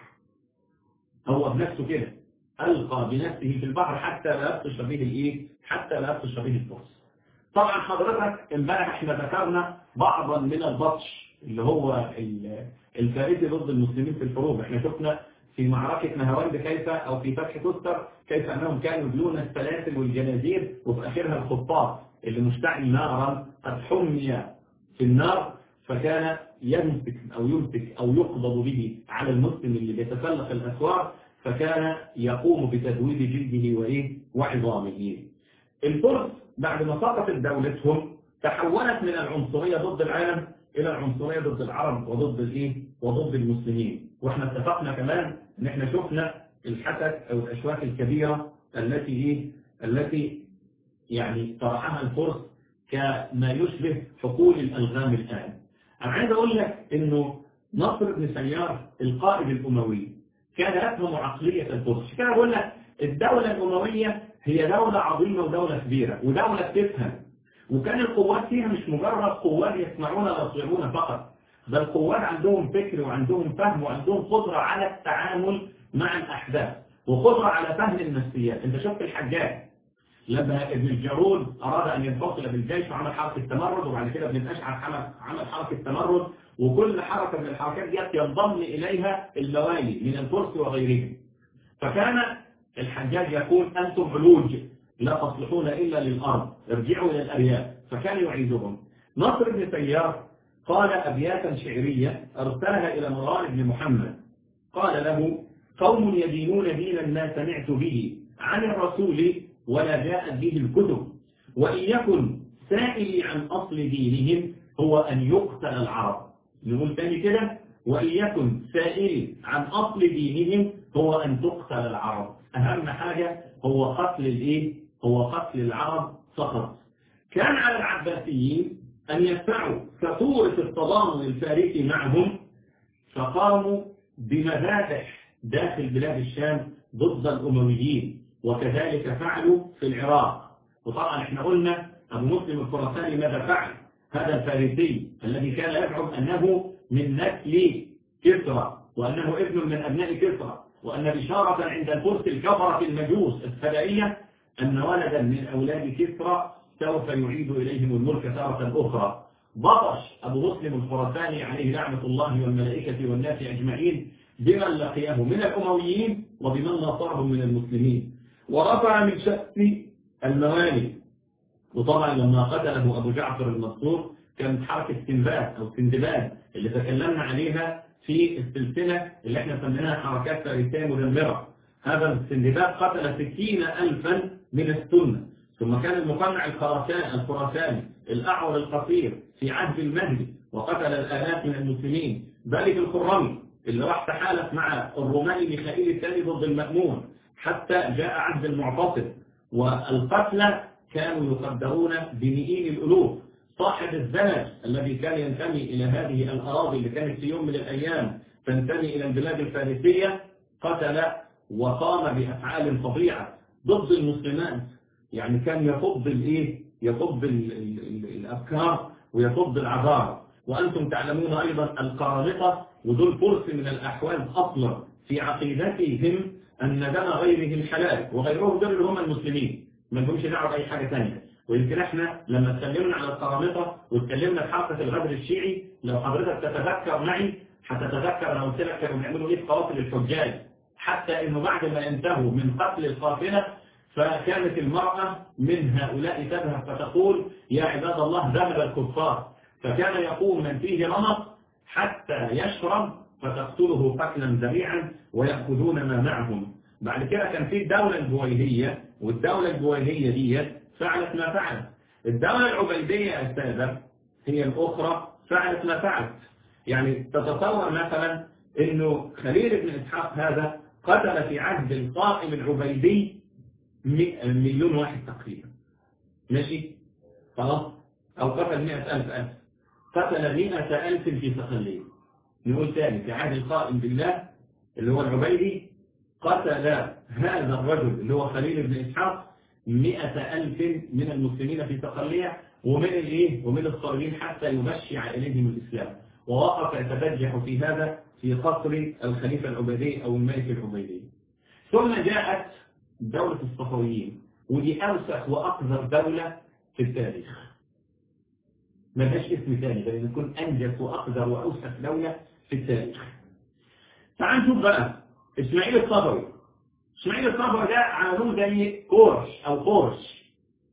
هو بنفسه كده ألقى بنفسه في البحر حتى لا يبطش به الإيه؟ حتى لا يبطش به الفرس. طبعا حضرتك امبارح احنا ذكرنا بعضا من البطش اللي هو الفارسي ضد المسلمين في الحروب، احنا شفنا في معركة نهاوند كيف أو في فتح تستر كيف أنهم كانوا يبلون السلاسل والجنازير وفي آخرها الخطاط اللي مشتعل نارا قد حمي في النار فكان يمسك أو يمسك أو يقبض به على المسلم اللي بيتسلق الأسوار فكان يقوم بتدويب جلده وإيه وعظامه الفرس بعد ما سقطت دولتهم تحولت من العنصرية ضد العالم إلى العنصرية ضد العرب وضد الإيه وضد المسلمين وإحنا اتفقنا كمان إن إحنا شفنا الحسد أو الأشواك الكبيرة التي إيه التي يعني طرحها الفرس كما يشبه حقول الألغام الآن أنا عايز أقول لك إنه نصر بن سيار القائد الأموي كان يفهم عقلية الفرس كان أقول لك الدولة الأموية هي دولة عظيمة ودولة كبيرة ودولة تفهم وكان القوات فيها مش مجرد قوات يسمعون ويطيعون فقط بل قوات عندهم فكر وعندهم فهم وعندهم قدرة على التعامل مع الأحداث وقدرة على فهم النفسيات انت شفت الحجاج لما ابن الجارود أراد أن ينفصل بالجيش وعمل حركة تمرد وبعد كده ابن الأشعر عمل عمل حركة تمرد وكل حركة من الحركات دي ينضم إليها الموالي من الفرس وغيرهم فكان الحجاج يقول أنتم علوج لا تصلحون إلا للأرض ارجعوا إلى الأرياف فكان يعيدهم نصر بن سيار قال أبياتا شعرية أرسلها إلى مروان بن محمد قال له قوم يدينون دينا ما سمعت به عن الرسول ولا جاءت به الكتب وإن يكن سائلي عن أصل دينهم هو أن يقتل العرب نقول تاني كده وإن يكن سائلي عن أصل دينهم هو أن تقتل العرب أهم حاجة هو قتل الإيه؟ هو قتل العرب فقط كان على العباسيين أن يدفعوا فاتورة التضامن الفارسي معهم فقاموا بمذابح داخل بلاد الشام ضد الأمويين وكذلك فعلوا في العراق وطبعا احنا قلنا أبو مسلم الخراساني ماذا فعل هذا الفارسي الذي كان يزعم أنه من نسل كسرى وأنه ابن من أبناء كسرى وأن بشارة عند الفرس الكفرة المجوس الفدائية أن ولدا من أولاد كسرى سوف يعيد إليهم الملك تارة أخرى بطش أبو مسلم الخراساني عليه لعنة الله والملائكة والناس أجمعين بمن لقيه من الأمويين وبمن ناصرهم من المسلمين ورفع من شأن الموالي وطبعا لما قتله أبو جعفر المنصور كانت حركة سندباد أو سندباد اللي تكلمنا عليها في السلسلة اللي احنا سميناها حركات فارسية مدمرة هذا السندباد قتل ستين ألفا من السنة ثم كان المقنع الخراساني الخراساني الأعور القصير في عهد المهدي وقتل الآلاف من المسلمين ذلك الخرمي اللي راح تحالف مع الروماني ميخائيل الثاني ضد المأمون حتى جاء عهد المعتصم والقتلى كانوا يقدرون بمئين الألوف صاحب الزنج الذي كان ينتمي إلى هذه الأراضي اللي كانت في يوم من الأيام تنتمي إلى البلاد الفارسية قتل وقام بأفعال فظيعة ضد المسلمات يعني كان يطب الايه يطب ال ال ال الافكار ويطب العذار وانتم تعلمون ايضا القرامطه ودول فرس من الاحوال اصلا في عقيدتهم ان دم غيرهم حلال وغيرهم دول اللي هم المسلمين ما لهمش دعوه باي حاجه ثانيه ويمكن احنا لما اتكلمنا على القرامطه واتكلمنا في حلقه الغدر الشيعي لو حضرتك تتذكر معي هتتذكر انا قلت لك كانوا بيعملوا ايه في قوافل الحجاج حتى انه بعد ما ينتهوا من قتل القافله فكانت المرأة من هؤلاء تذهب فتقول يا عباد الله ذهب الكفار فكان يقوم من فيه رمق حتى يشرب فتقتله قتلا ذريعا ويأخذون ما معهم بعد كده كان في الدولة الجويهية والدولة الجويهية دي فعلت ما فعلت الدولة العبيدية يا السادة هي الأخرى فعلت ما فعلت يعني تتصور مثلا انه خليل بن اسحاق هذا قتل في عهد القائم العبيدي مليون واحد تقريبا ماشي خلاص او قتل مئة ألف ألف قتل مئة ألف في صخلين نقول تاني في عهد القائم بالله اللي هو العبيدي قتل هذا الرجل اللي هو خليل بن إسحاق مئة ألف من المسلمين في صقلية ومن الايه ومن الصائلين حتى يبشع إليهم الإسلام ووقف يتبجح في هذا في قصر الخليفة العبيدي أو الملك العبيدي ثم جاءت دولة الصفويين ودي أوسخ وأقذر دولة في التاريخ ما لهاش اسم ثاني بل يكون أنجس وأقذر وأوسخ دولة في التاريخ تعال نشوف بقى إسماعيل الصفوي إسماعيل الصفوي ده عملوه زي كورش أو قرش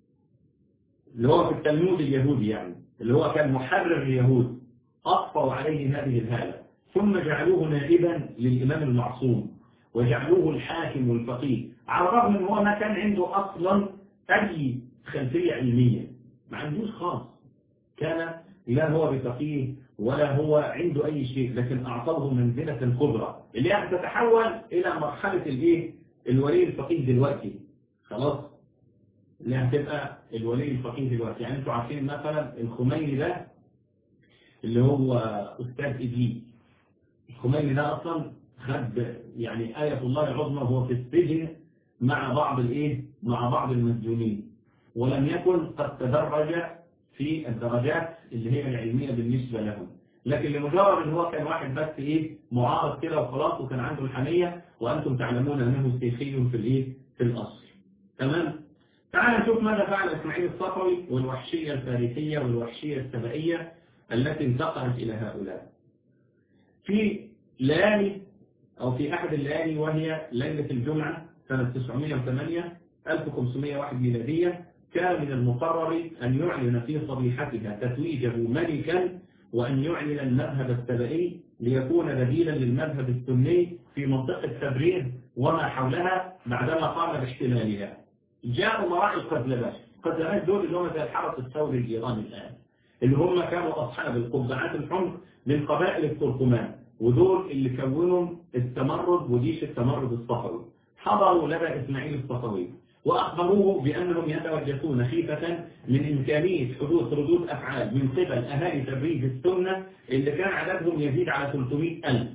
اللي هو في التلمود اليهودي يعني اللي هو كان محرر اليهود أطفوا عليه هذه الهالة ثم جعلوه نائبا للإمام المعصوم وجعلوه الحاكم والفقيه على الرغم ان هو ما كان عنده اصلا اي خلفيه علميه ما عندوش خالص كان لا هو بفقيه ولا هو عنده اي شيء لكن اعطوه منزله كبرى اللي هي هتتحول الى مرحله الايه الولي الفقيه دلوقتي خلاص اللي هتبقى الولي الفقيه دلوقتي يعني انتوا عارفين مثلا الخميني ده اللي هو استاذ ادليس الخميني ده اصلا خد يعني آية الله العظمى وهو في السجن مع بعض الايه مع بعض المسجونين ولم يكن قد تدرج في الدرجات اللي هي العلمية بالنسبة لهم لكن لمجرد ان هو كان واحد بس ايه معارض كده وخلاص وكان عنده الحمية وانتم تعلمون انه سيخي في الايه في الاصل تمام تعال نشوف ماذا فعل اسماعيل الصفوي والوحشية الفارسية والوحشية السبائية التي انتقلت الى هؤلاء في ليالي او في احد الليالي وهي ليلة الجمعة سنة 908 1501 ميلادية كان من المقرر أن يعلن في صبيحتها تتويجه ملكا وأن يعلن المذهب السبائي ليكون بديلا للمذهب السني في منطقة تبريز وما حولها بعدما قام باحتلالها جاء أمراء القزلباش القزلباش دول اللي هم زي الحرس الثوري الإيراني الآن اللي هم كانوا أصحاب القبعات الحمر من قبائل التركمان ودول اللي كونوا التمرد وجيش التمرد الصفوي حضروا لدى إسماعيل الصفوي وأخبروه بأنهم يتوجسون خيفة من إمكانية حدوث ردود أفعال من قبل أهالي تبريد السنة اللي كان عددهم يزيد على 300 ألف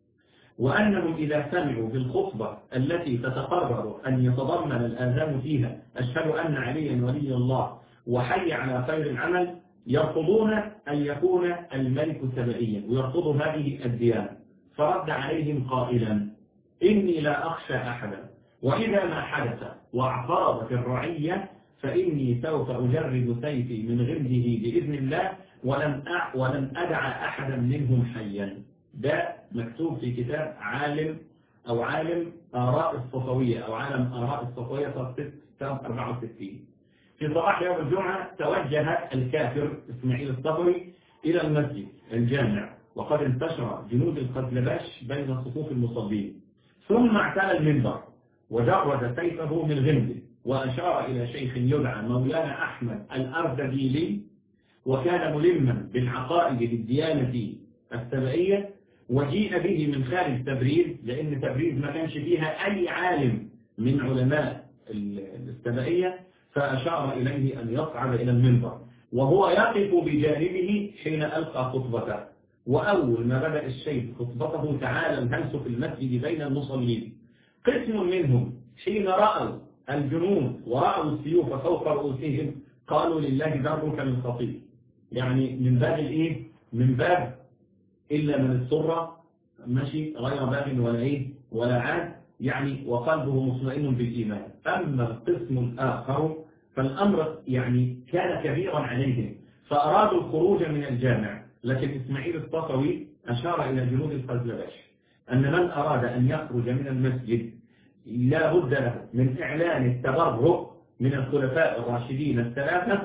وأنهم إذا سمعوا بالخطبة التي تتقرر أن يتضمن الآذان فيها أشهد أن عليا ولي الله وحي على خير العمل يرفضون أن يكون الملك سبائيا ويرفضوا هذه الديانة فرد عليهم قائلا إني لا أخشى أحدا وإذا ما حدث واعترضت الرعية فإني سوف أجرد سيفي من غمده بإذن الله ولن أع ولن أدع أحدا منهم حيا ده مكتوب في كتاب عالم أو عالم آراء الصفوية أو عالم آراء الصفوية سنة 64 في صباح يوم الجمعة توجه الكافر إسماعيل الصفوي إلى المسجد الجامع وقد انتشر جنود القزلباش بين صفوف المصلين ثم اعتلى المنبر وجرد سيفه من غمده وأشار إلى شيخ يدعى مولانا أحمد الأردبيلي وكان ملما بالعقائد للديانة السبائية وجيء به من خارج تبريز لأن تبريز ما كانش فيها أي عالم من علماء السبائية فأشار إليه أن يصعد إلى المنبر وهو يقف بجانبه حين ألقى خطبته وأول ما بدأ الشيخ خطبته تعالى الهلس في المسجد بين المصلين قسم منهم حين رأوا الجنود ورأوا السيوف فوق رؤوسهم قالوا لله درك من خطيب يعني من باب الايه من باب إلا من السرة ماشي غير باب ولا ايه ولا عاد يعني وقلبه مطمئن بالإيمان أما القسم الآخر فالأمر يعني كان كبيرا عليهم فأرادوا الخروج من الجامع لكن إسماعيل الصفوي أشار إلى جنود القزلباش أن من أراد أن يخرج من المسجد لا بد له من إعلان التبرؤ من الخلفاء الراشدين الثلاثة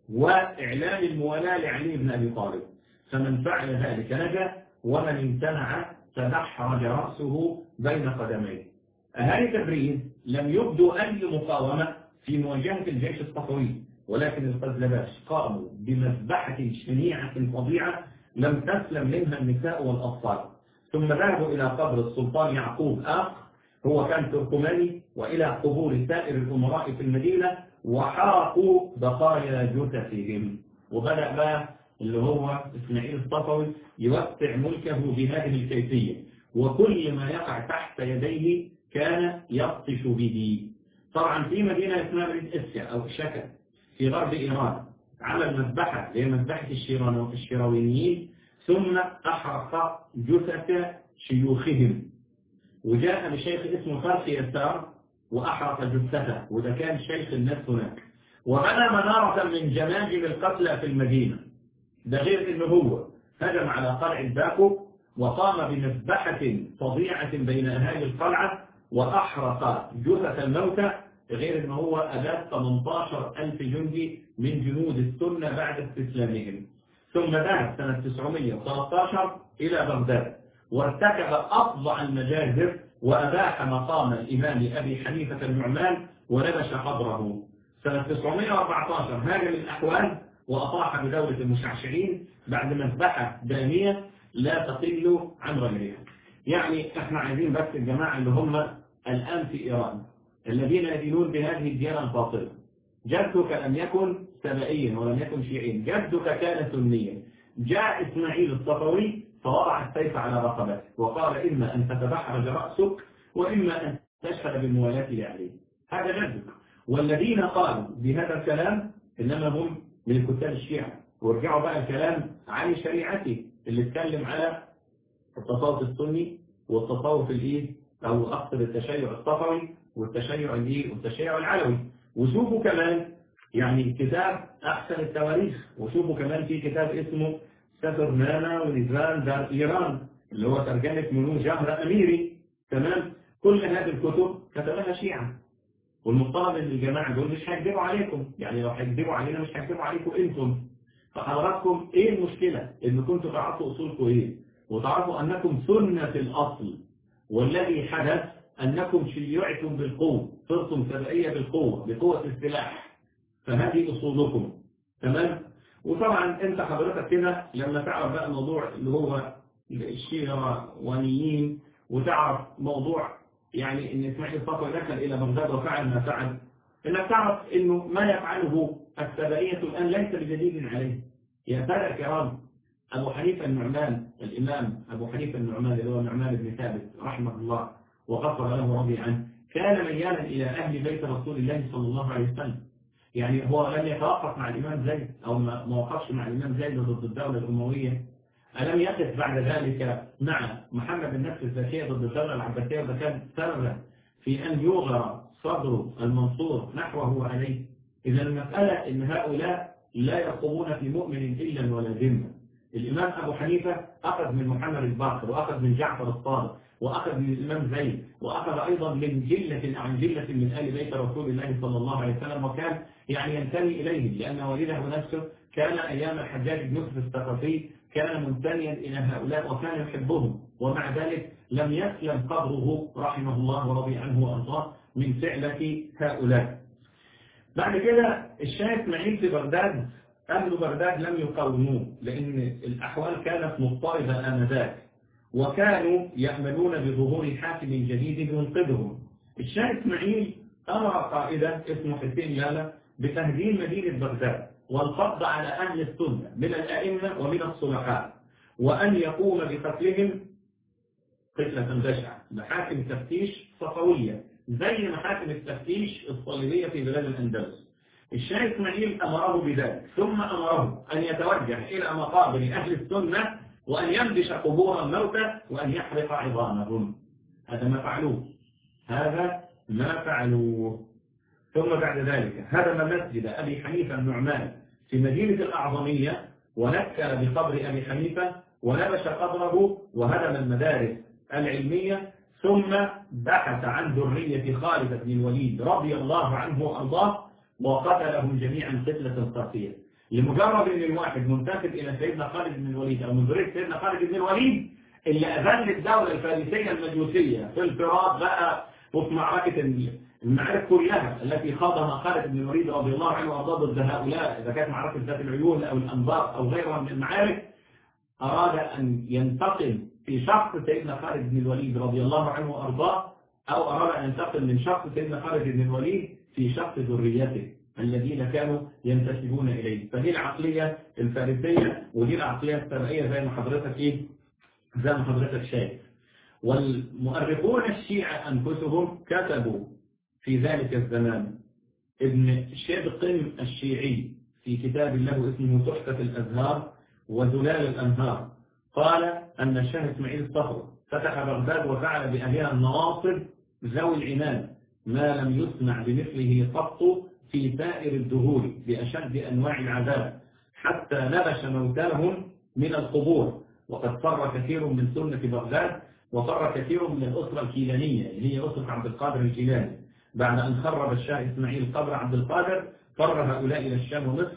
وإعلان الموالاة لعلي بن أبي طالب فمن فعل ذلك نجا ومن امتنع تدحرج رأسه بين قدميه أهالي تبريز لم يبدوا أي مقاومة في مواجهة الجيش الصفوي ولكن القزلباش قاموا بمذبحة شنيعة فظيعة لم تسلم منها النساء والأطفال ثم ذهبوا إلى قبر السلطان يعقوب آخ هو كان تركماني وإلى قبور سائر الأمراء في المدينة وحرقوا بقايا جثثهم وبدأ بقى اللي هو إسماعيل الصفوي يوسع ملكه بهذه الكيفية وكل ما يقع تحت يديه كان يبطش به طبعا في مدينة اسمها مدينة إسيا أو شكا في غرب إيران عمل مذبحة اللي هي مذبحة الشيراويين ثم أحرق جثث شيوخهم وجاء لشيخ اسمه فرخ يسار وأحرق جثته وده كان شيخ الناس هناك وبنى منارة من جماجم القتلى في المدينة ده غير انه هو هجم على قلعة باكو وقام بمذبحة فظيعة بين أهالي القلعة وأحرق جثث الموتى غير انه هو أباد 18 ألف جندي من جنود السنة بعد استسلامهم ثم ذهب سنة 913 إلى بغداد وارتكب أفظع المجازر وأباح مقام الإمام أبي حنيفة النعمان ونبش قبره سنة 914 هاجم الأحوال وأطاح بدولة المشعشعين بعد مذبحة دامية لا تقل عن غيرها يعني احنا عايزين بس الجماعة اللي هم الآن في إيران الذين يدينون بهذه الديانة الباطلة جدك لم يكن سبائيا ولم يكن شيعيا جدك كان سنيا جاء إسماعيل الصفوي فوضع السيف على رقبته وقال إما أن تتبحرج رأسك وإما أن تشهد بالموالاة لعلي هذا جدك والذين قالوا بهذا الكلام إنما هم من الكتاب الشيعة وارجعوا بقى الكلام عن شريعته اللي اتكلم على التصوف السني والتصوف الايه او اقصد التشيع الصفوي والتشيع الايه والتشيع العلوي وشوفوا كمان يعني كتاب احسن التواريخ وشوفوا كمان في كتاب اسمه سفر نانا ونزران دار ايران اللي هو ترجمة منون جهر اميري تمام كل هذه الكتب كتبها شيعة والمفترض ان الجماعة دول مش هيكذبوا عليكم يعني لو هيكذبوا علينا مش هيكذبوا عليكم انتم فحضراتكم ايه المشكلة ان كنتوا تعرفوا اصولكم ايه وتعرفوا انكم سنة الاصل والذي حدث انكم شيعتم بالقوة صرتم سبائية بالقوة بقوة السلاح فهذه اصولكم تمام وطبعا انت حضرتك كده لما تعرف بقى الموضوع اللي هو الشيروانيين وتعرف موضوع يعني ان اسماعيل الصفوي دخل الى بغداد وفعل ما فعل انك تعرف انه ما يفعله السبائية الان ليس بجديد عليه يا سادة الكرام ابو حنيفه النعمان الامام ابو حنيفه النعمان اللي هو النعمان بن ثابت رحمه الله وغفر له ورضي عنه كان ميالا الى اهل بيت رسول الله صلى الله عليه وسلم يعني هو لم يتوقف مع الامام زيد او ما وقفش مع الامام زيد ضد الدوله الامويه ألم يقف بعد ذلك مع محمد النفس الزكية ضد الدولة العباسية وكان سببا في أن يغرى صدر المنصور نحوه عليه إذا المسألة أن هؤلاء لا يقومون في مؤمن إلا ولا ذمة الإمام أبو حنيفة أخذ من محمد الباقر وأخذ من جعفر الصادق وأخذ من الإمام زيد وأخذ أيضا من جلة عن جلة من آل بيت رسول الله صلى الله عليه وسلم وكان يعني ينتمي إليه لأن والده نفسه كان أيام الحجاج بن يوسف الثقفي كان منتميا إلى هؤلاء وكان يحبهم ومع ذلك لم يسلم قبره رحمه الله ورضي عنه وأرضاه من فعلة هؤلاء بعد كده الشاهد معين في بغداد أهل بغداد لم يقاوموه لأن الأحوال كانت مضطربة آنذاك وكانوا يأملون بظهور حاكم جديد ينقذهم الشاه إسماعيل أمر قائدا اسمه حسين لالا بتهديم مدينة بغداد والقبض على أهل السنة من الأئمة ومن الصلحاء وأن يقوم بقتلهم قتلة بشعة محاكم تفتيش صفوية زي محاكم التفتيش الصليبية في بلاد الأندلس الشاه إسماعيل أمره بذلك ثم أمره أن يتوجه إلى مقابر أهل السنة وأن ينبش قبور الموتى وأن يحرق عظامهم هذا ما فعلوه هذا ما فعلوه ثم بعد ذلك هدم مسجد أبي حنيفة النعمان في مدينة الأعظمية ونكر بقبر أبي حنيفة ونبش قبره وهدم المدارس العلمية ثم بحث عن ذرية خالد بن الوليد رضي الله عنه وأرضاه وقتلهم جميعا قتلة قاسية لمجرد ان الواحد منتسب الى سيدنا خالد بن الوليد او من ذريه سيدنا خالد بن الوليد اللي اذل الدوله الفارسيه المجوسيه في الفرات بقى وفي معركه المعارك كلها التي خاضها خالد بن الوليد رضي الله عنه وارضاه ضد هؤلاء اذا كانت معركه ذات العيون او الانبار او غيرها من المعارك اراد ان ينتقم في شخص سيدنا خالد بن الوليد رضي الله عنه وارضاه او اراد ان ينتقم من شخص سيدنا خالد بن الوليد في شخص ذريته الذين كانوا ينتسبون إليه فدي العقلية الفارسية ودي العقلية السبعية زي ما حضرتك إيه زي ما حضرتك شايف والمؤرخون الشيعة أنفسهم كتبوا في ذلك الزمان ابن شدق الشيعي في كتاب له اسمه تحفة الأزهار وزلال الأنهار قال أن الشاه إسماعيل الصفر فتح بغداد وفعل بأهلها النواصب ذوي العناد ما لم يسمع بمثله قط في سائر الدهور بأشد أنواع العذاب حتى نبش موتاهم من القبور وقد صر كثير من سنة بغداد وصر كثير من الأسرة الكيلانية اللي هي أسرة عبد القادر الكيلاني بعد أن خرب الشاه إسماعيل قبر عبد القادر فر هؤلاء إلى الشام ومصر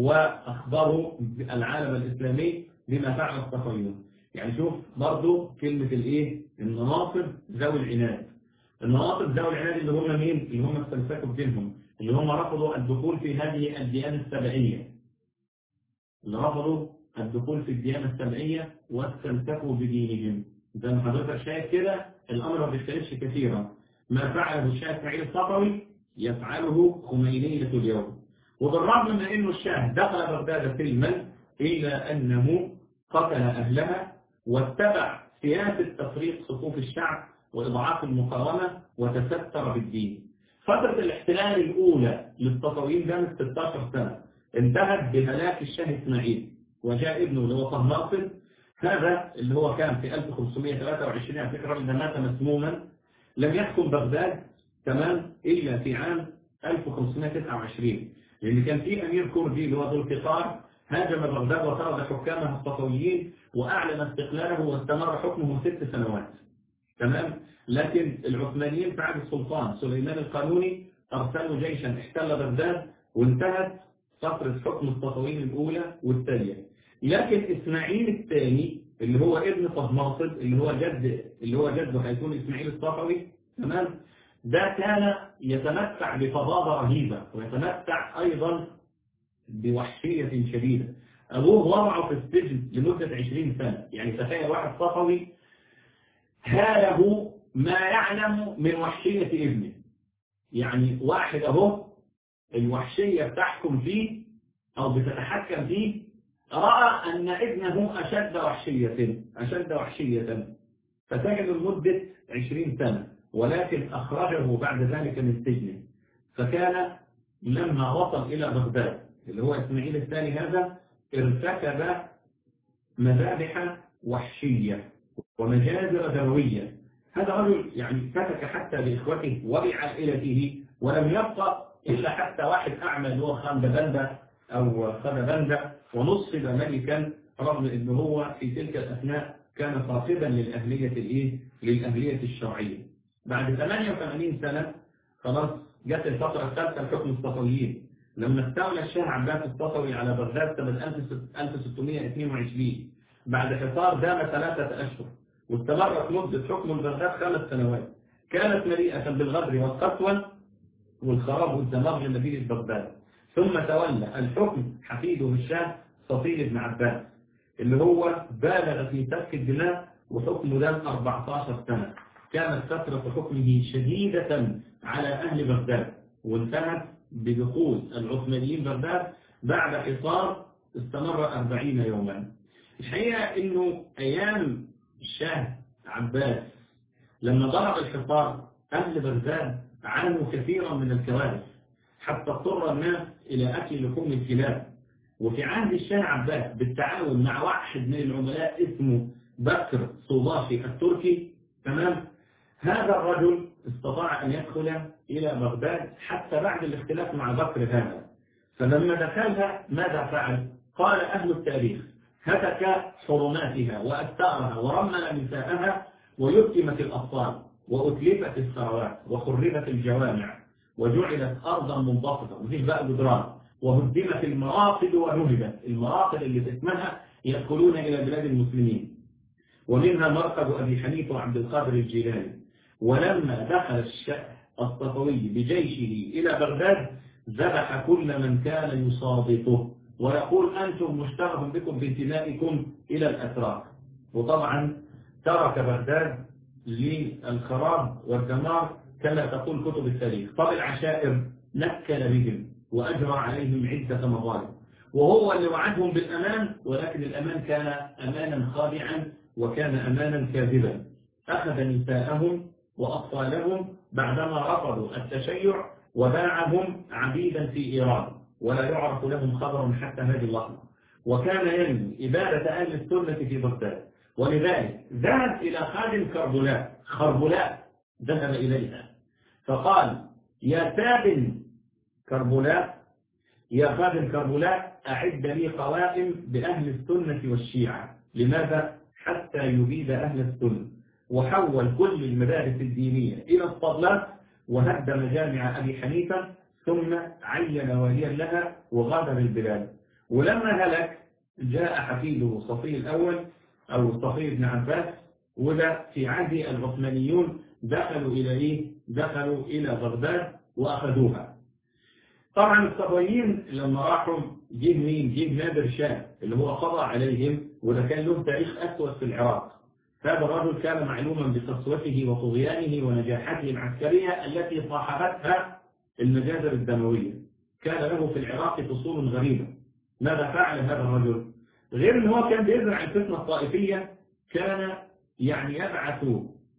وأخبروا العالم الإسلامي بما فعل الصفويون يعني شوف برضو كلمة الإيه النواصب ذوي العناد النواصب ذوي العناد اللي هم مين اللي هم استمسكوا بدينهم اللي هم رفضوا الدخول في هذه الديانة السبعية اللي رفضوا الدخول في الديانة السبعية واستمسكوا بدينهم زي ما حضرتك شايف كده الأمر ما بيختلفش كثيرا ما فعله الشاه اسماعيل الصفوي يفعله خمينية اليوم وبالرغم من أنه الشاه دخل بغداد سلما إلا أنه قتل أهلها واتبع سياسة تفريق صفوف الشعب وإضعاف المقاومة وتستر بالدين فترة الاحتلال الأولى للصفويين كانت 16 سنة انتهت بهلاك الشاه إسماعيل وجاء ابنه اللي هو طهماصل هذا اللي هو كان في 1523 على فكرة ده مات مسموما لم يحكم بغداد تمام إلا في عام 1529 لأن كان في أمير كردي اللي هو ذو الفقار هاجم بغداد وطرد حكامها الصفويين وأعلن استقلاله واستمر حكمه ست سنوات تمام لكن العثمانيين في عهد السلطان سليمان القانوني أرسلوا جيشا احتل بغداد وانتهت فترة حكم الصفويين الأولى والثانية لكن إسماعيل الثاني اللي هو ابن طهماصل اللي هو جد اللي هو جده هيكون إسماعيل الصفوي تمام ده كان يتمتع بفظاظة رهيبة ويتمتع أيضا بوحشية شديدة أبوه وضعه في السجن لمدة 20 سنة يعني تخيل واحد صفوي هاله ما يعلم من وحشية ابنه يعني واحد أهو الوحشية بتحكم فيه أو بتتحكم فيه رأى أن ابنه أشد وحشية أشد وحشية فسجن لمدة 20 سنة ولكن أخرجه بعد ذلك من السجن فكان لما وصل إلى بغداد اللي هو إسماعيل الثاني هذا ارتكب مذابح وحشية ومجازر دموية هذا رجل يعني فتك حتى بإخوته وبعائلته ولم يبقى إلا حتى واحد أعمى اللي هو خان بندة أو خان بندة ونصب ملكا رغم أن هو في تلك الأثناء كان فاقدا للأهلية الإيه؟ للأهلية الشرعية بعد 88 سنة خلاص جت الفترة الثالثة لحكم الصفويين لما استولى الشاه عباس الصفوي على بغداد سنة 1622 بعد حصار دام ثلاثة أشهر واستمرت مدة حكم البغداد خمس سنوات كانت مليئة بالغدر والقسوة والخراب والدمار لمدينة بغداد ثم تولى الحكم حفيده الشاه صفي بن عباس اللي هو بالغ في سفك الدماء وحكمه دام 14 سنة كانت فترة حكمه شديدة على أهل بغداد وانتهت بدخول العثمانيين بغداد بعد حصار استمر 40 يوما الحقيقة انه ايام الشاه عباس لما ضرب الحصار اهل بغداد عانوا كثيرا من الكوارث حتى اضطر الناس الى اكل لحوم الكلاب وفي عهد الشاه عباس بالتعاون مع واحد من العملاء اسمه بكر صوباشي التركي تمام هذا الرجل استطاع أن يدخل إلى بغداد حتى بعد الاختلاف مع بكر هذا فلما دخلها ماذا فعل؟ قال أهل التاريخ هتك حرماتها وأستارها ورمل نساءها ويتمت الأطفال وأتلفت الثروات وخربت الجوامع وجعلت أرضا منبسطة مفيش بقى جدران وهدمت المراقد ونهبت المراقد اللي باسمها يدخلون إلى بلاد المسلمين ومنها مرقد أبي حنيفة وعبد القادر الجيلاني ولما دخل الشاه الصفوي بجيشه إلى بغداد ذبح كل من كان يصادقه ويقول أنتم مشتغل بكم بانتمائكم إلى الأتراك وطبعا ترك بغداد للخراب والدمار كما تقول كتب التاريخ طب العشائر نكل بهم وأجرى عليهم عدة مظالم وهو اللي وعدهم بالأمان ولكن الأمان كان أمانا خادعا وكان أمانا كاذبا أخذ نساءهم وأطفالهم بعدما رفضوا التشيع وباعهم عبيدا في إيران ولا يعرف لهم خبر حتى هذه اللحظة وكان ينمي إبادة أهل السنة في بغداد ولذلك ذهب إلى خادم كربلاء خربلاء ذهب إليها فقال يا سابن كربلاء يا خادم كربلاء أعد لي قوائم بأهل السنة والشيعة لماذا؟ حتى يبيد أهل السنة وحول كل المدارس الدينية إلى الطبلات وهدم جامع أبي حنيفة ثم عين واليا لها وغادر البلاد ولما هلك جاء حفيده صفي الأول أو صفي بن عباس وده في عهد العثمانيون دخلوا إلى إيه؟ دخلوا إلى بغداد وأخذوها طبعا الصفويين لما راحوا جه مين؟ جه نادر شاه اللي هو قضى عليهم وده كان له تاريخ أسود في العراق هذا الرجل كان معلوما بقسوته وطغيانه ونجاحاته العسكرية التي صاحبتها المجازر الدموية كان له في العراق فصول غريبة ماذا فعل هذا الرجل غير ان هو كان بيزرع الفتنة الطائفية كان يعني يبعث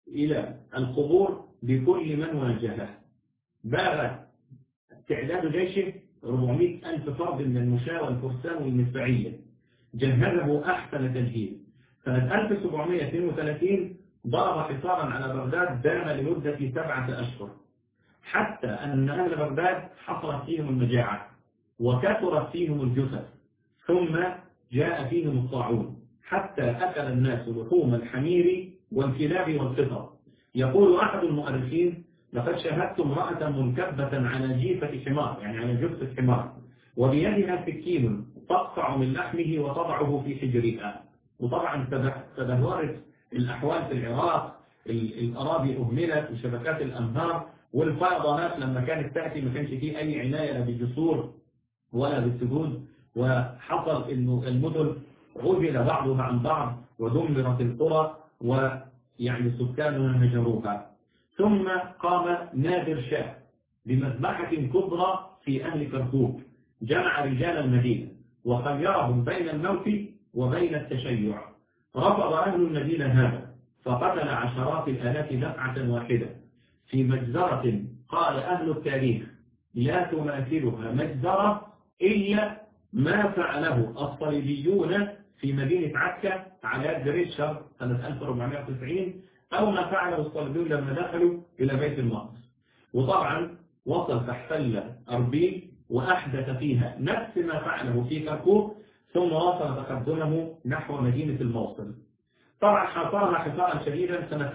إلى القبور بكل من واجهه بلغ تعداد جيشه 400 ألف فرد من المشاة والفرسان والمدفعية جهزه أحسن تجهيز سنة 1732 ضرب حصارا على بغداد دام لمدة سبعة أشهر حتى أن أهل بغداد حصلت فيهم المجاعة وكثرت فيهم الجثث ثم جاء فيهم الطاعون حتى أكل الناس لحوم الحمير والكلاب والقطر يقول أحد المؤرخين لقد شاهدت امرأة منكبة على جيفة حمار يعني على جثة حمار وبيدها سكين تقطع من لحمه وتضعه في حجرها وطبعا تدهورت الأحوال في العراق الأراضي أهملت وشبكات الأنهار والفيضانات لما كانت تأتي ما كانش فيه أي عناية لا بالجسور ولا بالسجود وحصل أنه المدن عزل بعضها عن بعض ودمرت القرى ويعني سكانها هجروها ثم قام نادر شاه بمذبحة كبرى في أهل كركوك جمع رجال المدينة وخيرهم بين الموت وبين التشيع رفض أهل المدينة هذا فقتل عشرات الآلاف دفعة واحدة في مجزرة قال أهل التاريخ لا تماثلها مجزرة إلا ما فعله الصليبيون في مدينة عكا على يد ريتشارد سنة 1490 أو ما فعله الصليبيون لما دخلوا إلى بيت المقدس وطبعا وصل فاحتل أربيل وأحدث فيها نفس ما فعله في كركوك ثم واصل تقدمه نحو مدينة الموصل طبعا حاصرها حصارا شديدا سنة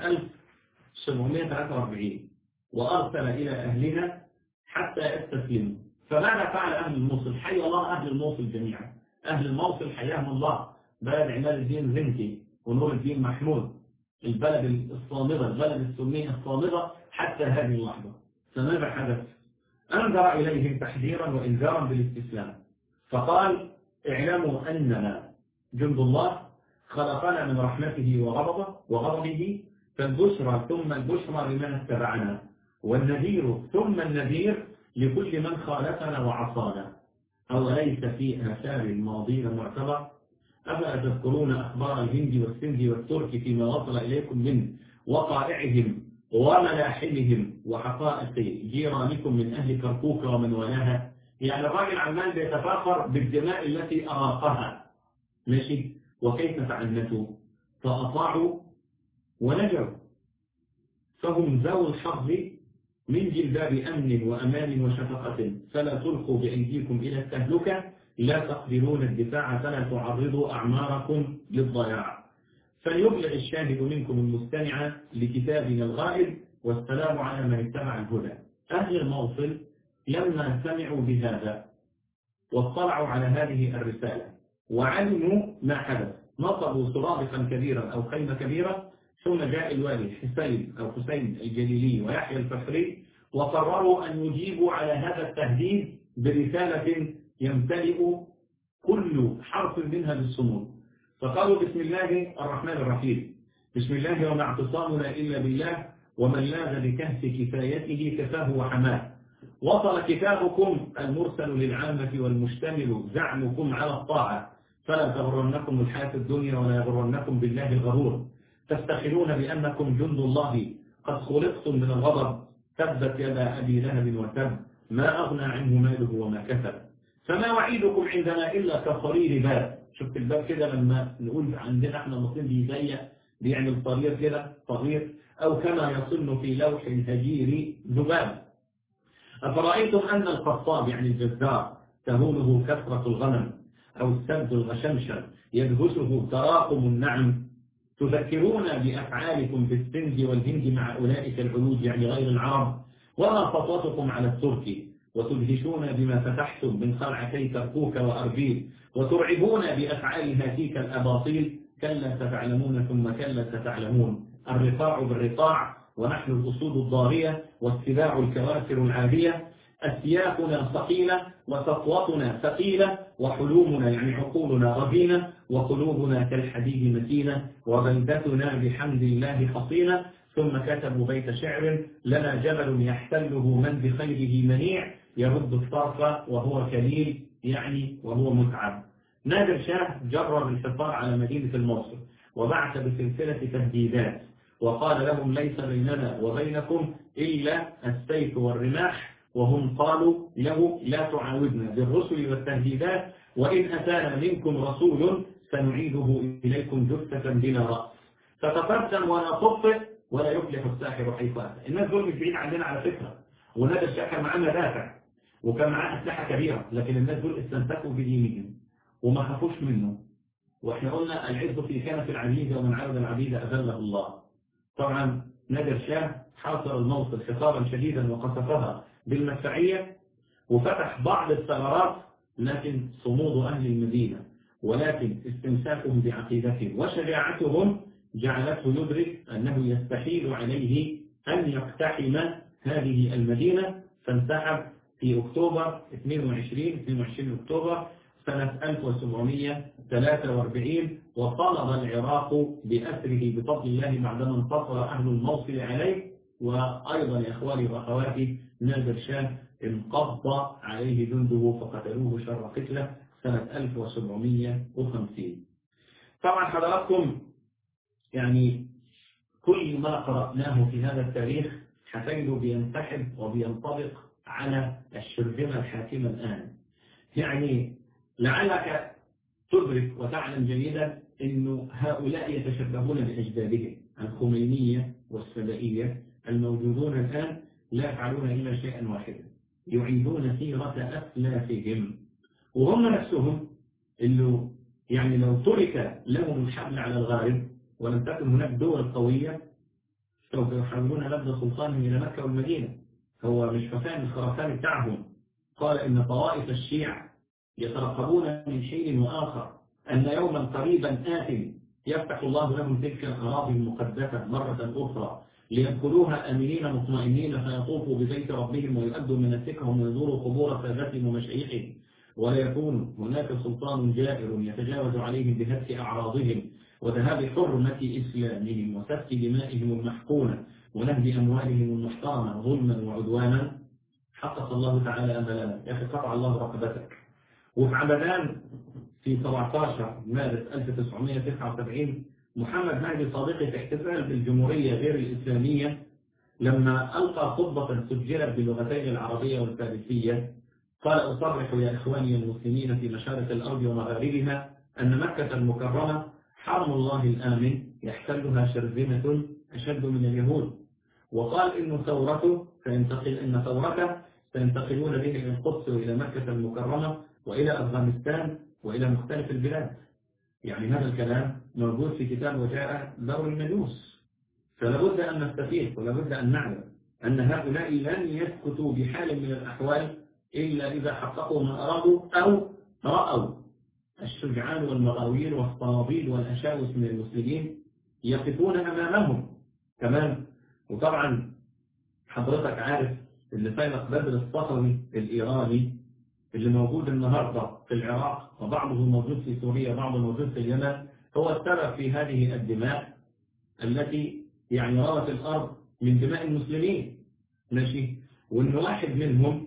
1743 وأرسل إلى أهلها حتى يستسلموا فماذا فعل أهل الموصل حي الله أهل الموصل جميعا أهل الموصل حياهم الله بلد عماد الدين زنكي ونور الدين محمود البلد الصامدة البلد السنية الصامدة حتى هذه اللحظة فماذا حدث أنذر إليهم تحذيرا وإنذارا بالاستسلام فقال اعلموا أننا جند الله خلقنا من رحمته وغضبه وغضبه فالبشرى ثم البشرى لمن اتبعنا والنذير ثم النذير لكل من خالفنا وعصانا أوليس في آثار الماضين معتبر أفلا تذكرون أخبار الهند والسند والترك فيما وصل إليكم من وقائعهم وملاحمهم وحقائق جيرانكم من أهل كركوك ومن ولاها يعني الراجل عمال بيتفاخر بالدماء التي أراقها ماشي وكيف تعنتوا فأطاعوا ونجوا فهم ذو الحظ من جلباب أمن وأمان وشفقة فلا تلقوا بأيديكم إلى التهلكة لا تقدرون الدفاع فلا تعرضوا أعماركم للضياع فليبلغ الشاهد منكم المستمع لكتابنا الغائب والسلام على من اتبع الهدى أهل الموصل لما سمعوا بهذا واطلعوا على هذه الرسالة وعلموا ما حدث نصبوا سرادقا كبيرا أو خيمة كبيرة ثم جاء الوالي حسين أو حسين الجليلي ويحيى الفخري وقرروا أن يجيبوا على هذا التهديد برسالة يمتلئ كل حرف منها بالصمود فقالوا بسم الله الرحمن الرحيم بسم الله وما اعتصامنا إلا بالله ومن لاذ بكهف كفايته كفاه وحماه وصل كتابكم المرسل للعامة والمشتمل زعمكم على الطاعة فلا تغرنكم الحياة الدنيا ولا يغرنكم بالله الغرور تفتخرون بأنكم جند الله قد خلقتم من الغضب تبت يدا أبي لهب وتب ما أغنى عنه ماله وما كسب فما وعيدكم عندنا إلا كصرير باب شفت الباب كده لما نقول عندنا احنا المسلمين بيزيق بيعمل طرير كده صغير أو كما يصن في لوح الهجير ذباب أفرأيتم أن القصاب يعني الجزار تهونه كثرة الغنم أو السد الغشمشر يدهشه تراقم النعم تذكرون بأفعالكم في السند والهند مع أولئك العلوج يعني غير العرب وما خطوتكم على الترك وتدهشون بما فتحتم من خلعتي تركوك وأربيل وترعبون بأفعال هاتيك الأباطيل كلا ستعلمون ثم كلا ستعلمون الرقاع بالرقاع ونحن الأصول الضارية والسباع الكواسر العادية أسيافنا ثقيلة وسطوتنا ثقيلة وحلومنا يعني عقولنا رهينة وقلوبنا كالحديد متينة وبلدتنا بحمد الله حصينة ثم كتبوا بيت شعر لنا جبل يحتله من بخيره منيع يرد الطرف وهو كليل يعني وهو متعب نادر شاه جرب الحصار على مدينة الموصل وبعث بسلسلة تهديدات وقال لهم ليس بيننا وبينكم إلا السيف والرماح وهم قالوا له لا تعاودنا بالرسل والتهديدات وإن أتانا منكم رسول سنعيده إليكم جثة بلا رأس فتقدم ولا تبطئ ولا يفلح الساحر حيث أتى الناس دول مش بعيد عننا على فكرة ونادى الشيخ كان معاه مدافع وكان معاه أسلحة كبيرة لكن الناس دول استمسكوا بدينهم وما خافوش منه واحنا قلنا العز في كنف العبيد ومن عبد العبيد أذله الله طبعا نادر شاه حاصر الموصل حصارا شديدا وقصفها بالمدفعية وفتح بعض الثغرات لكن صمود أهل المدينة ولكن استمساكهم بعقيدتهم وشجاعتهم جعلته يدرك أنه يستحيل عليه أن يقتحم هذه المدينة فانسحب في أكتوبر 22 22 أكتوبر سنة 1743 وطلب العراق بأسره بفضل الله بعدما انتصر أهل الموصل عليه وأيضا يا إخواني وأخواتي نادر شاه انقض عليه جنده فقتلوه شر قتله سنة 1750 طبعا حضراتكم يعني كل ما قرأناه في هذا التاريخ هتجده بينسحب وبينطبق على الشرذمة الحاكمة الآن يعني لعلك تدرك وتعلم جيدا أن هؤلاء يتشبهون بأجدادهم الخمينية والسبائية الموجودون الآن لا يفعلون إلا شيئا واحدا يعيدون سيرة أسلافهم وهم نفسهم اللي يعني لو ترك لهم الحبل على الغارب ولم تكن هناك دول قوية سوف يحاولون لبد سلطانهم إلى مكة والمدينة هو مش فاهم الخراسان بتاعهم قال إن طوائف الشيعة يترقبون من حين وآخر أن يوما قريبا آت يفتح الله لهم تلك الأراضي المقدسة مرة أخرى ليدخلوها آمنين مطمئنين فيطوفوا ببيت ربهم ويؤدوا مناسكهم ويزوروا قبور سادتهم ومشايخهم ولا يكون هناك سلطان جائر يتجاوز عليهم بهتك أعراضهم وذهاب حرمة إسلامهم وسفك دمائهم المحقونة ونهب أموالهم المحترمة ظلما وعدوانا حقق الله تعالى أملنا يا أخي قطع الله رقبتك وفي عبدان في 17 مارس 1979 محمد مهدي صادقي في احتفال بالجمهورية غير الإسلامية لما ألقى خطبة سجلت باللغتين العربية والفارسية قال أصرح يا إخواني المسلمين في مشارق الأرض ومغاربها أن مكة المكرمة حرم الله الآمن يحتلها شرذمة أشد من اليهود وقال إن ثورته سينتقل إن ثورته سينتقلون به من القدس إلى مكة المكرمة وإلى أفغانستان وإلى مختلف البلاد يعني هذا الكلام موجود في كتاب وجاء دور المجوس فلابد أن نستفيد ولابد أن نعلم أن هؤلاء لن يسكتوا بحال من الأحوال إلا إذا حققوا ما أرادوا أو رأوا الشجعان والمغاوير والصنابيل والأشاوس من المسلمين يقفون أمامهم كمان وطبعا حضرتك عارف اللي فيلق بدر الصخري الإيراني اللي موجود النهاردة في العراق وبعضه موجود في سوريا وبعضه موجود في اليمن هو السبب في هذه الدماء التي يعني روت الأرض من دماء المسلمين ماشي وإن واحد منهم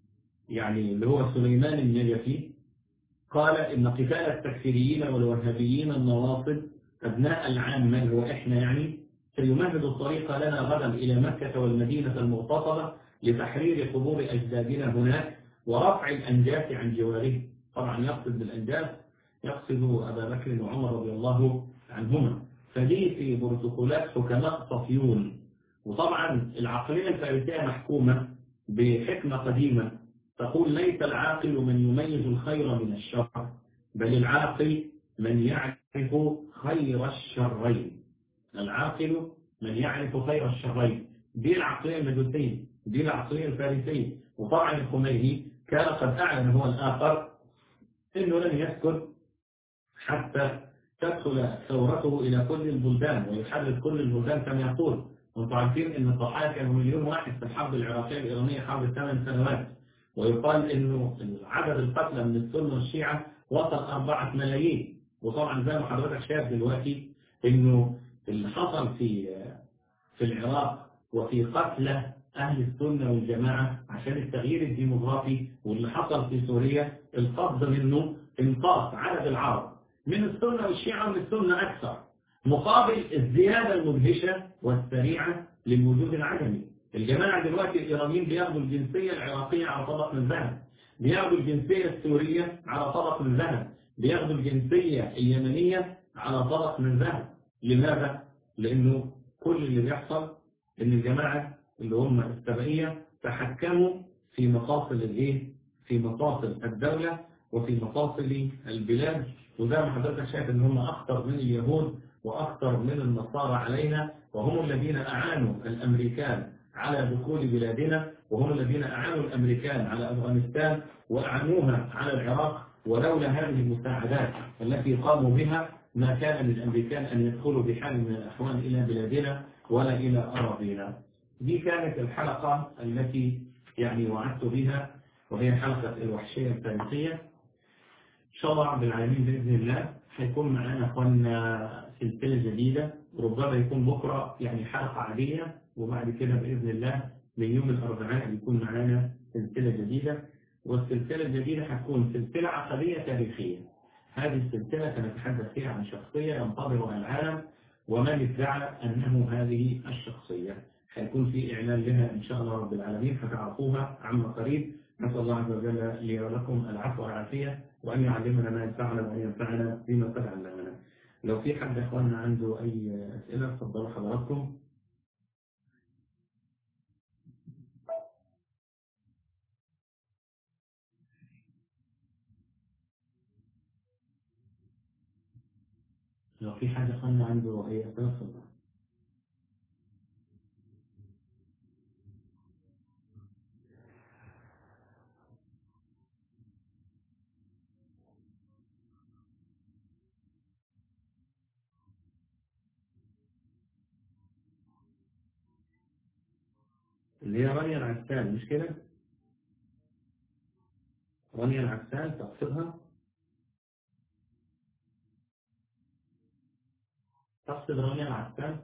يعني اللي هو سليمان النجفي قال إن قتال التكفيريين والوهابيين النواصب أبناء العامة اللي هو إحنا يعني سيمهد الطريق لنا غدا إلى مكة والمدينة المغتصبة لتحرير قبور أجدادنا هناك ورفع الأنجاس عن جواره طبعا يقصد بالأنجاس يقصد أبا بكر وعمر رضي الله عنهما فدي في بروتوكولات حكماء صفيون وطبعا العقلية الفارسية محكومة بحكمة قديمة تقول ليس العاقل من يميز الخير من الشر بل العاقل من يعرف خير الشرين العاقل من يعرف خير الشرين دي العقلية المجوسية دي العقلية الفارسية وطبعا الخميني كان قد أعلن هو الآخر أنه لن يسكت حتى تدخل ثورته إلى كل البلدان ويحرر كل البلدان كما يقول وانتم عارفين أن الضحايا كانوا مليون واحد في الحرب العراقية الإيرانية حرب الثمان سنوات ويقال أنه عدد القتلى من السنة والشيعة وصل أربعة ملايين وطبعا زي ما حضرتك شايف دلوقتي أنه اللي حصل في في العراق وفي قتلى أهل السنة والجماعة عشان التغيير الديموغرافي واللي حصل في سوريا القصد منه انقاص عدد العرب من السنة والشيعة ومن السنة أكثر مقابل الزيادة المدهشة والسريعة للوجود العدمي الجماعة دلوقتي الإيرانيين بياخدوا الجنسية العراقية على طبق من ذهب بياخدوا الجنسية السورية على طبق من ذهب بياخدوا الجنسية اليمنية على طبق من ذهب لماذا؟ لأنه كل اللي بيحصل إن الجماعة اللي هم السبعية تحكموا في مفاصل الإيه؟ في مفاصل الدولة وفي مفاصل البلاد وزي ما حضرتك شايف إن هم أخطر من اليهود وأكثر من النصارى علينا وهم الذين أعانوا الأمريكان على دخول بلادنا وهم الذين أعانوا الأمريكان على أفغانستان وأعانوها على العراق ولولا هذه المساعدات التي قاموا بها ما كان للأمريكان أن يدخلوا بحال من الأحوال إلى بلادنا ولا إلى أراضينا دي كانت الحلقة التي يعني وعدت بها وهي حلقة الوحشية التاريخية إن شاء الله رب العالمين بإذن الله هيكون معانا أخوانا سلسلة جديدة ربما يكون بكرة يعني حلقة عادية وبعد كده بإذن الله من يوم الأربعاء يكون معانا سلسلة جديدة والسلسلة الجديدة هتكون سلسلة عقدية تاريخية هذه السلسلة سنتحدث فيها عن شخصية ينتظرها العالم ومن ادعى أنه هذه الشخصية هيكون في إعلان لها إن شاء الله رب العالمين هتعرفوها عما قريب نسأل الله عز وجل لي ولكم العفو والعافية وأن يعلمنا ما ينفعنا وأن ينفعنا فيما قد علمنا لو في حد إخواننا عنده أي أسئلة تفضلوا حضراتكم لو في حد إخواننا عنده أي أسئلة تفضل اللي هي رانيا العسال مش كده؟ رانيا العسال تقصدها؟ تقصد رانيا العسال؟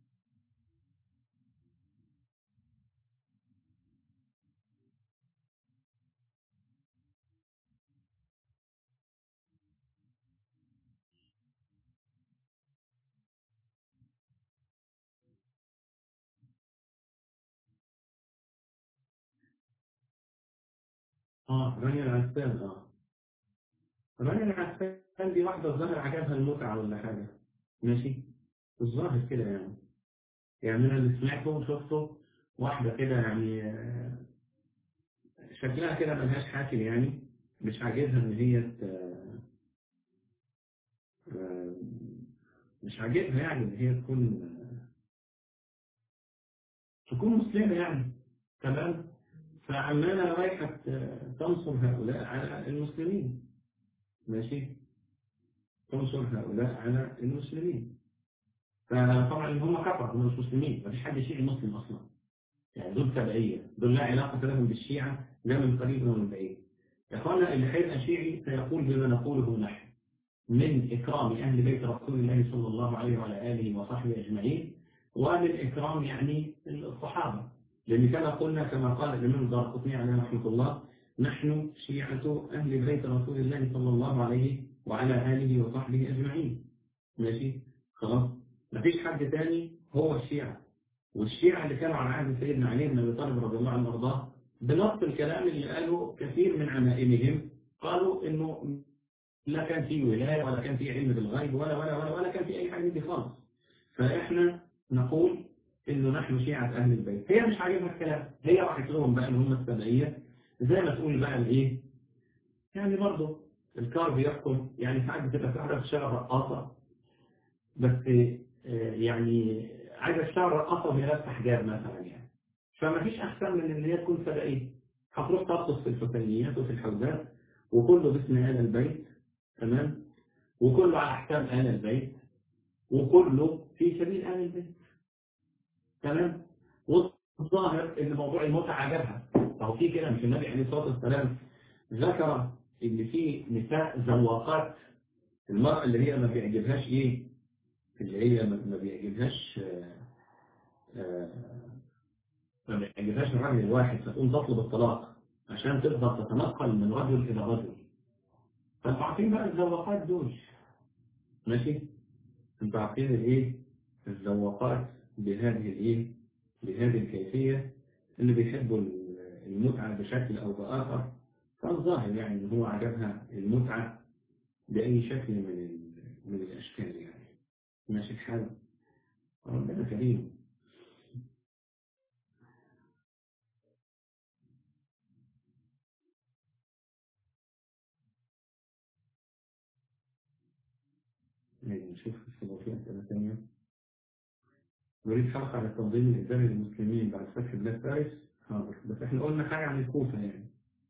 اه رانيا العسال اه رانيا العسال دي واحدة الظاهر عجبها المتعة ولا حاجة ماشي الظاهر كده يعني يعني أنا اللي سمعته وشفته واحدة كده يعني آه، شكلها كده ملهاش حاكم يعني مش عاجبها إن هي ت- آه، مش عاجبها يعني إن هي تكون آه، تكون مسلمة يعني تمام فعمالة رايحة تنصر هؤلاء على المسلمين ماشي تنصر هؤلاء على المسلمين فطبعا هم كفر هم مش مسلمين مفيش حد شيعي مسلم اصلا يعني دول تبعية دول لا علاقة لهم بالشيعة لا من قريب ولا من بعيد يا اخوانا اللي هيبقى شيعي سيقول بما نقوله نحن من إكرام أهل بيت رسول الله صلى الله عليه وعلى آله وصحبه أجمعين ومن إكرام يعني الصحابة لأن كما قلنا كما قال الإمام الدارقطني عليه رحمة الله نحن شيعة أهل بيت رسول الله صلى الله عليه وعلى آله وصحبه أجمعين ماشي خلاص مفيش حد تاني هو الشيعة والشيعة اللي كانوا على عهد سيدنا علي بن أبي طالب رضي الله عنه وارضاه بنص الكلام اللي قاله كثير من عمائمهم قالوا إنه لا كان في ولاية ولا كان في علم بالغيب ولا ولا ولا ولا كان في أي حاجة من دي خالص فإحنا نقول إنه نحن شيعة أهل البيت هي مش عاجبها الكلام هي راحت لهم بقى إن هم السبعية زي ما تقول بقى الإيه يعني برضه الكار بيحكم يعني ساعات بتبقى في واحدة بتشتغل رقاصة بس آه، يعني عايزة تشتغل رقاصة وهي لابسة حجاب مثلا يعني فما فيش أحسن من إن هي تكون سبعية هتروح ترقص في الحسينيات وفي الحوزات وكله باسم آل البيت تمام وكله على أحكام آل البيت وكله في سبيل آل البيت تمام والظاهر ان موضوع المتعة عجبها فهو في كده مش النبي عليه الصلاة والسلام ذكر ان في نساء زواقات المرأة اللي هي ما بيعجبهاش ايه اللي هي ما ما بيعجبهاش آه، آه، ما بيعجبهاش الراجل الواحد فتقوم تطلب الطلاق عشان تقدر تتنقل من رجل الى رجل فانتوا عارفين بقى الزواقات دول ماشي انتوا عارفين الايه الذواقات بهذه الايه بهذه الكيفية اللي بيحبوا المتعة بشكل او بآخر فالظاهر يعني ان هو عجبها المتعة بأي شكل من ال- من الأشكال يعني ماشي الحال ربنا كريم يعني نشوف لو في أسئلة ثانية نريد حلقة على التنظيم الإداري للمسلمين بعد فتح بلاد فارس حاضر بس احنا قلنا حاجة عن الكوفة يعني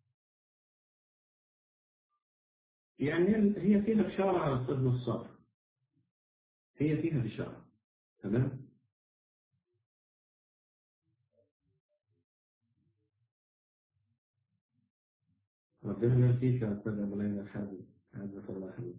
يعني هي فيها بشارة على أستاذ نصار هي فيها بشارة تمام ربنا يبارك فيك يا أستاذ أبو ليلى الحازم عزك الله حبيبي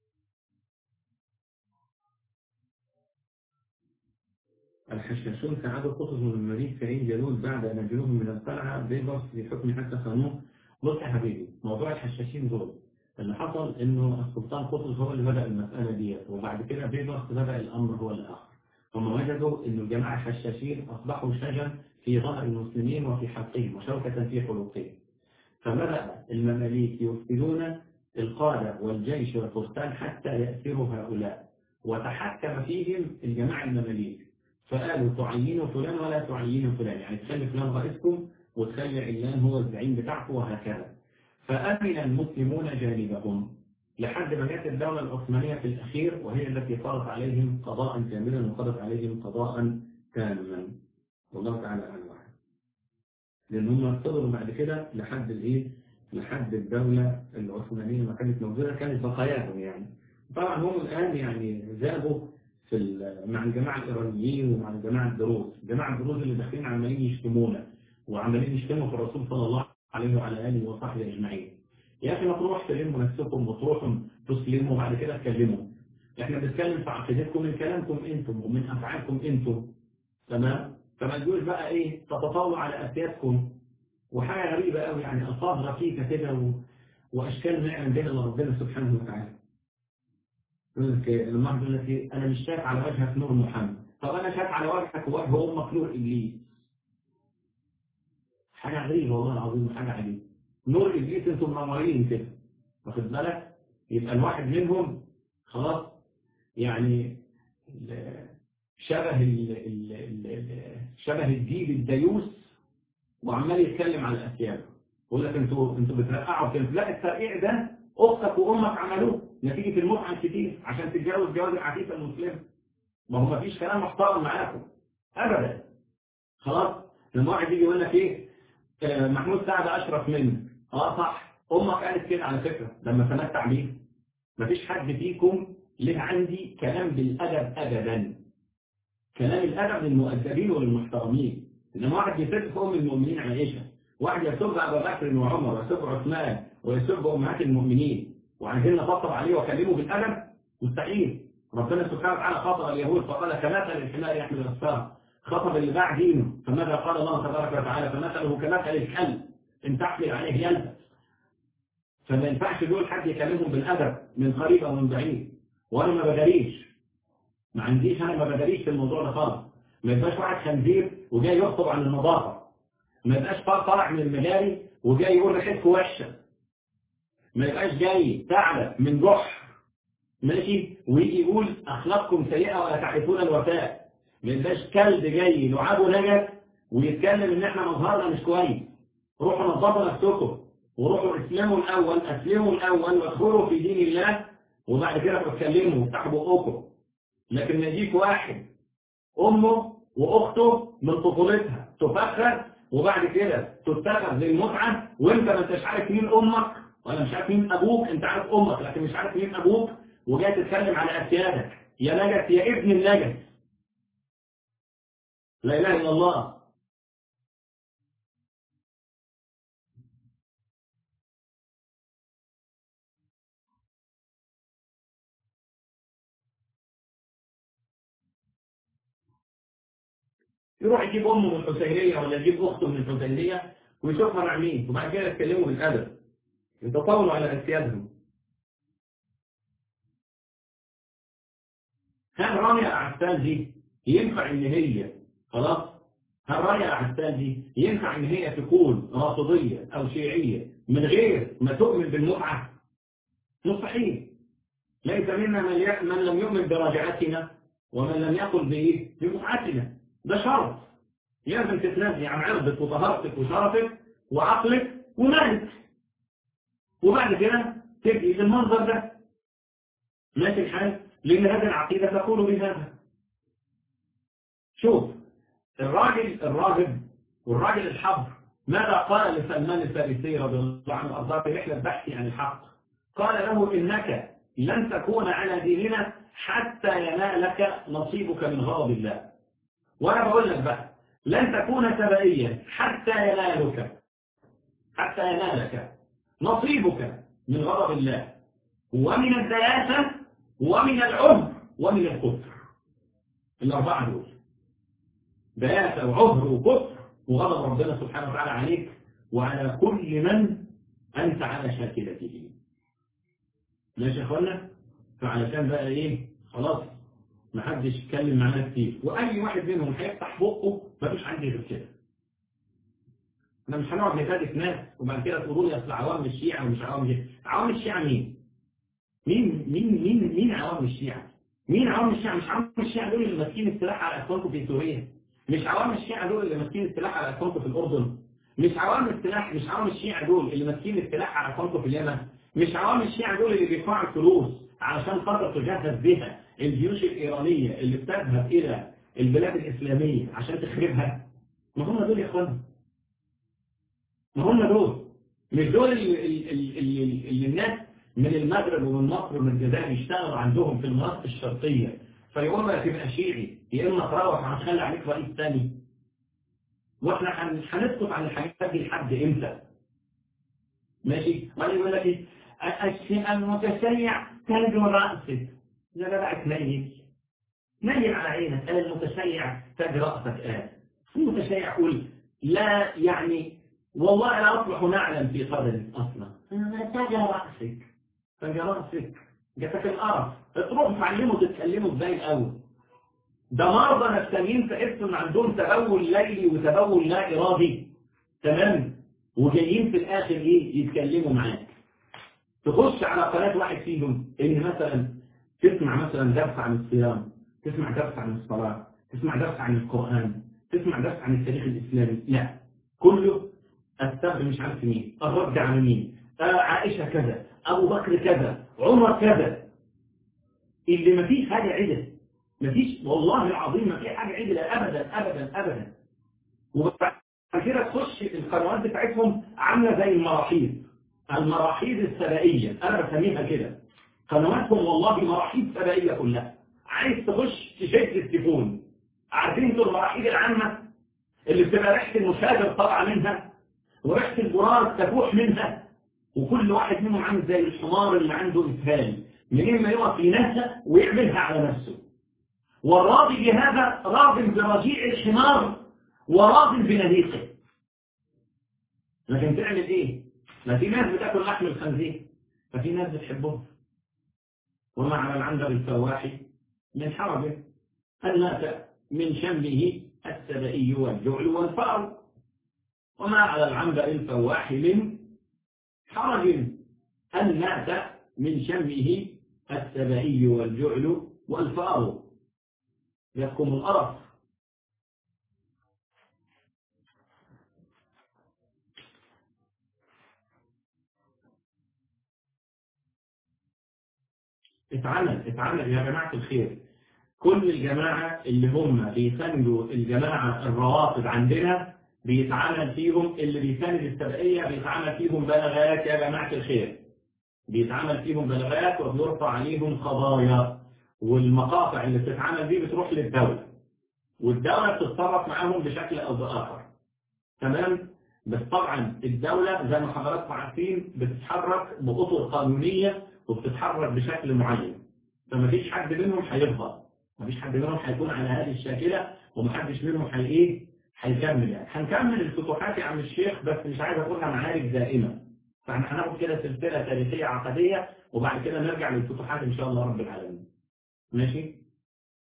الحشاشون ساعدوا قطز من المريخ في عين جالوت بعد أن نجلوهم من القلعة بيبرس بحكم حتى خانوه بص يا حبيبي موضوع الحشاشين دول اللي حصل انه السلطان قطز هو اللي بدأ المسألة دي وبعد كده بيبرس بدأ الأمر هو الآخر هم وجدوا ان الجماعة الحشاشين أصبحوا شجن في ظهر المسلمين وفي حقهم وشوكة في حلوقهم فبدأ المماليك يرسلون القادة والجيش والفرسان حتى يأسروا هؤلاء وتحكم فيهم الجماعة المماليك فقالوا تعينوا فلان ولا تعينوا فلان يعني تخلي فلان رئيسكم وتخلي علان هو الزعيم بتاعكم وهكذا فأمن المسلمون جانبهم لحد ما جت الدولة العثمانية في الأخير وهي التي فرض عليهم قضاء كاملا وقضت عليهم قضاء تاما والله تعالى أعلم واحد لأن هم فضلوا بعد كده لحد الإيه؟ لحد الدولة العثمانية ما كانت موجودة كانت بقاياهم يعني طبعا هم الآن يعني ذابوا في ال- مع الجماعة الإيرانيين ومع الجماعة الدروز الجماعة الدروز اللي داخلين عمالين يشتمونا وعمالين يشتموا في الرسول صلى الله عليه وعلى آله وصحبه أجمعين يا أخي ما تروح تلموا نفسكم وتروحوا تسلموا وبعد كده تكلموا احنا بنتكلم في عقيدتكم من كلامكم انتم ومن افعالكم انتم تمام فما تقولش بقى ايه تتطاولوا على اسيادكم وحاجه غريبه قوي يعني الفاظ رقيقه كده و... واشكال نعم بين ربنا سبحانه وتعالى يقول لك إيه، المرض يقول لك إيه، انا مش شايف على وجهك نور محمد طب انا شايف على وجهك وجه امك نور ابليس حاجه غريبه والله العظيم حاجه عجيبه نور ابليس انتم منورين كده واخد بالك يبقى الواحد منهم خلاص يعني ال- شبه ال ال ال ال شبه الديب الديوس وعمال يتكلم على الاسياد يقول لك انتوا انتوا بترقعوا كده لا الترقيع ده اختك وامك عملوه نتيجه المتعه الكتير عشان تتجوز جواز العفيفه المسلمه ما هو مفيش كلام محترم معاكم ابدا خلاص لما واحد يجي يقول لك ايه آه، محمود سعد اشرف منك اه صح امك قالت كده على فكره لما تمتع بيه مفيش حد فيكم له عندي كلام بالادب ابدا كلام الادب للمؤدبين وللمحترمين انما واحد يسب في ام المؤمنين عائشه واحد يسب ابا بكر وعمر ويسب عثمان ويسب امهات المؤمنين وعايزين نطبطب عليه واكلمه بالادب مستحيل ربنا سبحانه وتعالى خاطب اليهود فقال كمثل الحمار يحمل الاسفار خطب اللي باع دينه فماذا قال الله تبارك وتعالى فمثله كمثل الكلب ان تحمل عليه يلبس فما ينفعش دول حد يكلمهم بالادب من قريب او من بعيد وانا ما بداريش ما عنديش انا ما بداريش في الموضوع ده خالص ما يبقاش واحد خنزير وجاي يخطب عن النظافه ما يبقاش طالع من المجاري وجاي يقول ريحتكم وحشه ما يبقاش جاي ثعلب من جحر ماشي ويجي يقول اخلاقكم سيئه ولا تعرفون الوفاء ما يبقاش كلب جاي لعابه نجس ويتكلم ان احنا مظهرنا مش كويس روحوا نظفوا نفسكم وروحوا اسلموا الاول اسلموا الاول وادخلوا في دين الله وبعد كده تتكلموا وافتحوا بقكم لكن يجيك واحد امه واخته من طفولتها تفخر وبعد كده تتخذ للمتعه وانت ما انتش عارف مين امك ولا مش عارف مين ابوك انت عارف امك لكن مش عارف مين ابوك وجاي تتكلم على اسيادك يا نجس يا ابن النجس لا اله الا الله يروح يجيب امه من الحسينيه ولا يجيب اخته من الحسينيه ويشوفها مع مين وبعد كده يتكلموا بالادب يتطاولوا على اسيادهم هل رانيا عسال دي ينفع ان هي خلاص هل رانيا عسال دي ينفع ان هي تكون رافضيه او شيعيه من غير ما تؤمن بالمتعه مستحيل ليس منا من, ي... من لم يؤمن براجعتنا ومن لم يقل بايه بمتعتنا ده شرط لازم تتنازلي عن عرضك وطهارتك وشرفك وعقلك ومالك وبعد كده تبقي بالمنظر ده ماشي الحال لان هذه العقيده تقول بهذا شوف الراجل الراغب والراجل الحبر ماذا قال لسلمان الفارسي رضي الله عنه وارضاه في رحله بحث عن الحق قال له انك لن تكون على ديننا حتى ينالك نصيبك من غضب الله وانا بقول لك بقى لن تكون سبائيا حتى ينالك حتى ينالك نصيبك من غضب الله ومن الدياسة ومن العهر ومن الكفر الأربعة دول دياسة وعهر وكفر وغضب ربنا سبحانه وتعالى عليك وعلى كل من أنت على شاكلته ماشي يا اخوانا فعلشان بقى ايه خلاص ما حدش يتكلم معانا كتير واي واحد منهم هيفتح بقه مفيش عندي غير كده احنا مش هنقعد نفادك ناس وبعد كده تقولوا لي اصل عوام الشيعه ومش عوام الشيعه عوام الشيعه مين؟ مين مين مين مين عوام الشيعه؟ مين عوام الشيعه؟ مش عوام الشيعه دول اللي ماسكين السلاح على اخوانكم في سوريا مش عوام الشيعه دول اللي ماسكين السلاح على اخوانكم في الاردن مش عوام السلاح مش عوام الشيعه دول اللي ماسكين السلاح على اخوانكم في اليمن مش عوام الشيعة دول اللي بيدفعوا الفلوس علشان خاطر تجهز بها الجيوش الإيرانية اللي بتذهب إلى البلاد الإسلامية عشان تخربها ما هم دول يا إخوانا ما هم دول مش دول اللي, اللي, اللي, اللي الناس من المغرب ومن مصر ومن الجزائر يشتغلوا عندهم في المناطق الشرقية فيقولوا يا تبقى شيعي يا إما تروح هنخلي عليك رئيس ثاني واحنا هنسكت عن الحاجات دي لحد امتى؟ ماشي؟ وبعدين يقول لك ايه؟ المتشيع تاج رأسك لا لا لا تنيل نيل على عينك قال المتشيع تاج رأسك قال المتشيع يقول لا يعني والله لا أصبح نعلم في صدري أصلا تاج رأسك تاج رأسك جاتك القرف تروح تعلموا تتكلموا ازاي الأول ده مرضى نفسانيين تحسوا ان عندهم تبول ليلي وتبول لا إرادي تمام وجايين في الآخر ايه يتكلموا معاك تخش على قناة واحد فيهم ان مثلا تسمع مثلا درس عن الصيام تسمع درس عن الصلاة تسمع درس عن القرآن تسمع درس عن التاريخ الإسلامي لا كله السبب مش عارف مين الرد على مين آه عائشة كذا أبو بكر كذا عمر كذا اللي ما فيش حاجة عدل ما فيش والله العظيم ما في حاجة عدل أبدا أبدا أبدا وبعد كده تخش القنوات بتاعتهم عاملة زي المراحيض المراحيض السبائية أنا بسميها كده قنواتهم والله مراحيض سبائية كلها عايز تخش تشد التليفون عارفين انتوا المراحيض العامة اللي بتبقى ريحة المشاجر طالعة منها وريحة الجرار تفوح منها وكل واحد منهم عامل زي الحمار اللي عنده إسهال منين ما يقف ينسى ويعملها على نفسه والراضي بهذا راض برجيع الحمار وراض بنهيقه لكن تعمل ايه ما في ناس بتاكل لحم الخنزير ففي ناس بتحبهم وما على العنبر الفواحي من حرج أن مات من شمه السبئي والجعل والفأر وما على العنبر الفواح من حرج أن مات من شمه السبئي والجعل والفأر يحكم الأرف اتعمل اتعمل يا جماعة الخير كل الجماعة اللي هم بيساندوا الجماعة الروافض عندنا بيتعمل فيهم اللي بيساند السبقية بيتعمل فيهم بلاغات يا جماعة الخير بيتعمل فيهم بلاغات وبيرفع عليهم قضايا والمقاطع اللي بتتعمل دي بتروح للدولة والدولة بتتصرف معاهم بشكل أو بآخر تمام بس طبعا الدولة زي ما حضراتكم عارفين بتتحرك بأطر قانونية وبتتحرك بشكل معين فما فيش حد منهم هيفضل ما فيش حد منهم هيكون على هذه الشاكلة ومحدش منهم هي ايه هيكمل يعني هنكمل الفتوحات يا عم الشيخ بس مش عايز اقولها معارك دائمة فاحنا هناخد كده سلسلة تاريخية عقدية وبعد كده نرجع للفتوحات ان شاء الله رب العالمين ماشي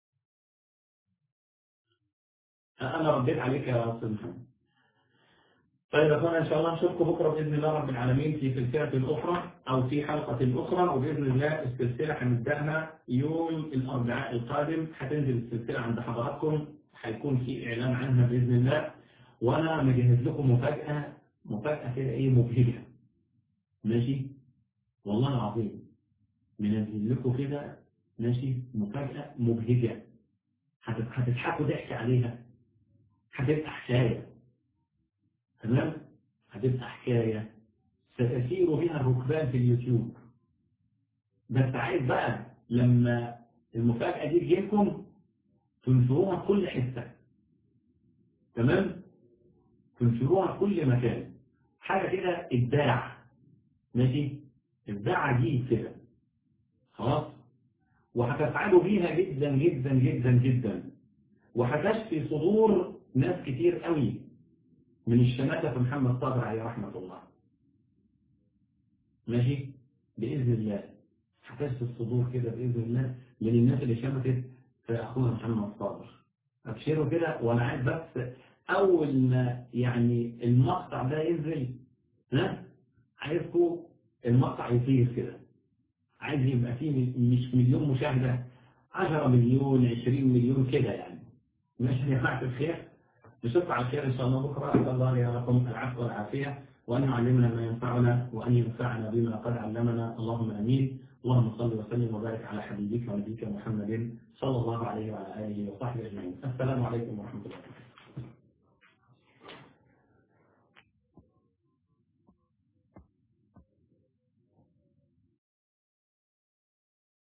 أنا رديت عليك يا أستاذ محمد طيب يا اخوانا ان شاء الله نشوفكم بكره باذن الله رب العالمين في سلسله اخرى او في حلقه اخرى وباذن الله السلسله هنبداها يوم الاربعاء القادم هتنزل السلسله عند حضراتكم هيكون في اعلان عنها باذن الله وانا مجهز لكم مفاجاه مفاجاه كده ايه مبهجه ماشي والله العظيم منزل لكم كده ماشي مفاجاه مبهجه هتضحكوا ضحك عليها هتبقى حكايه تمام هتبقى حكاية ستسير بها الركبان في اليوتيوب بس عايز بقى لما المفاجأة دي تجيلكم تنشروها في كل حتة تمام تنشروها في كل مكان حاجة كده إبداع ماشي إبداع عجيب كده خلاص وهتسعدوا بيها جدا جدا جدا جدا وهتشفي صدور ناس كتير قوي من الشماتة في محمد صابر عليه رحمة الله ماشي بإذن الله هتشفي الصدور كده بإذن الله من الناس اللي شمتت في أخونا محمد صابر أبشروا كده وأنا عايز بس أول ما يعني المقطع ده ينزل ها عايزكم المقطع يطير كده عايز يبقى فيه مش مليون مشاهدة 10 مليون 20 مليون كده يعني ماشي يا جماعة الخير نشوفكم على خير إن شاء الله بكرة أسأل الله لي ولكم العفو والعافية وأن يعلمنا ما ينفعنا وأن ينفعنا بما قد علمنا اللهم آمين اللهم صل وسلم وبارك على حبيبك ونبيك محمد صلى الله عليه وعلى آله وصحبه أجمعين السلام عليكم ورحمة الله وبركاته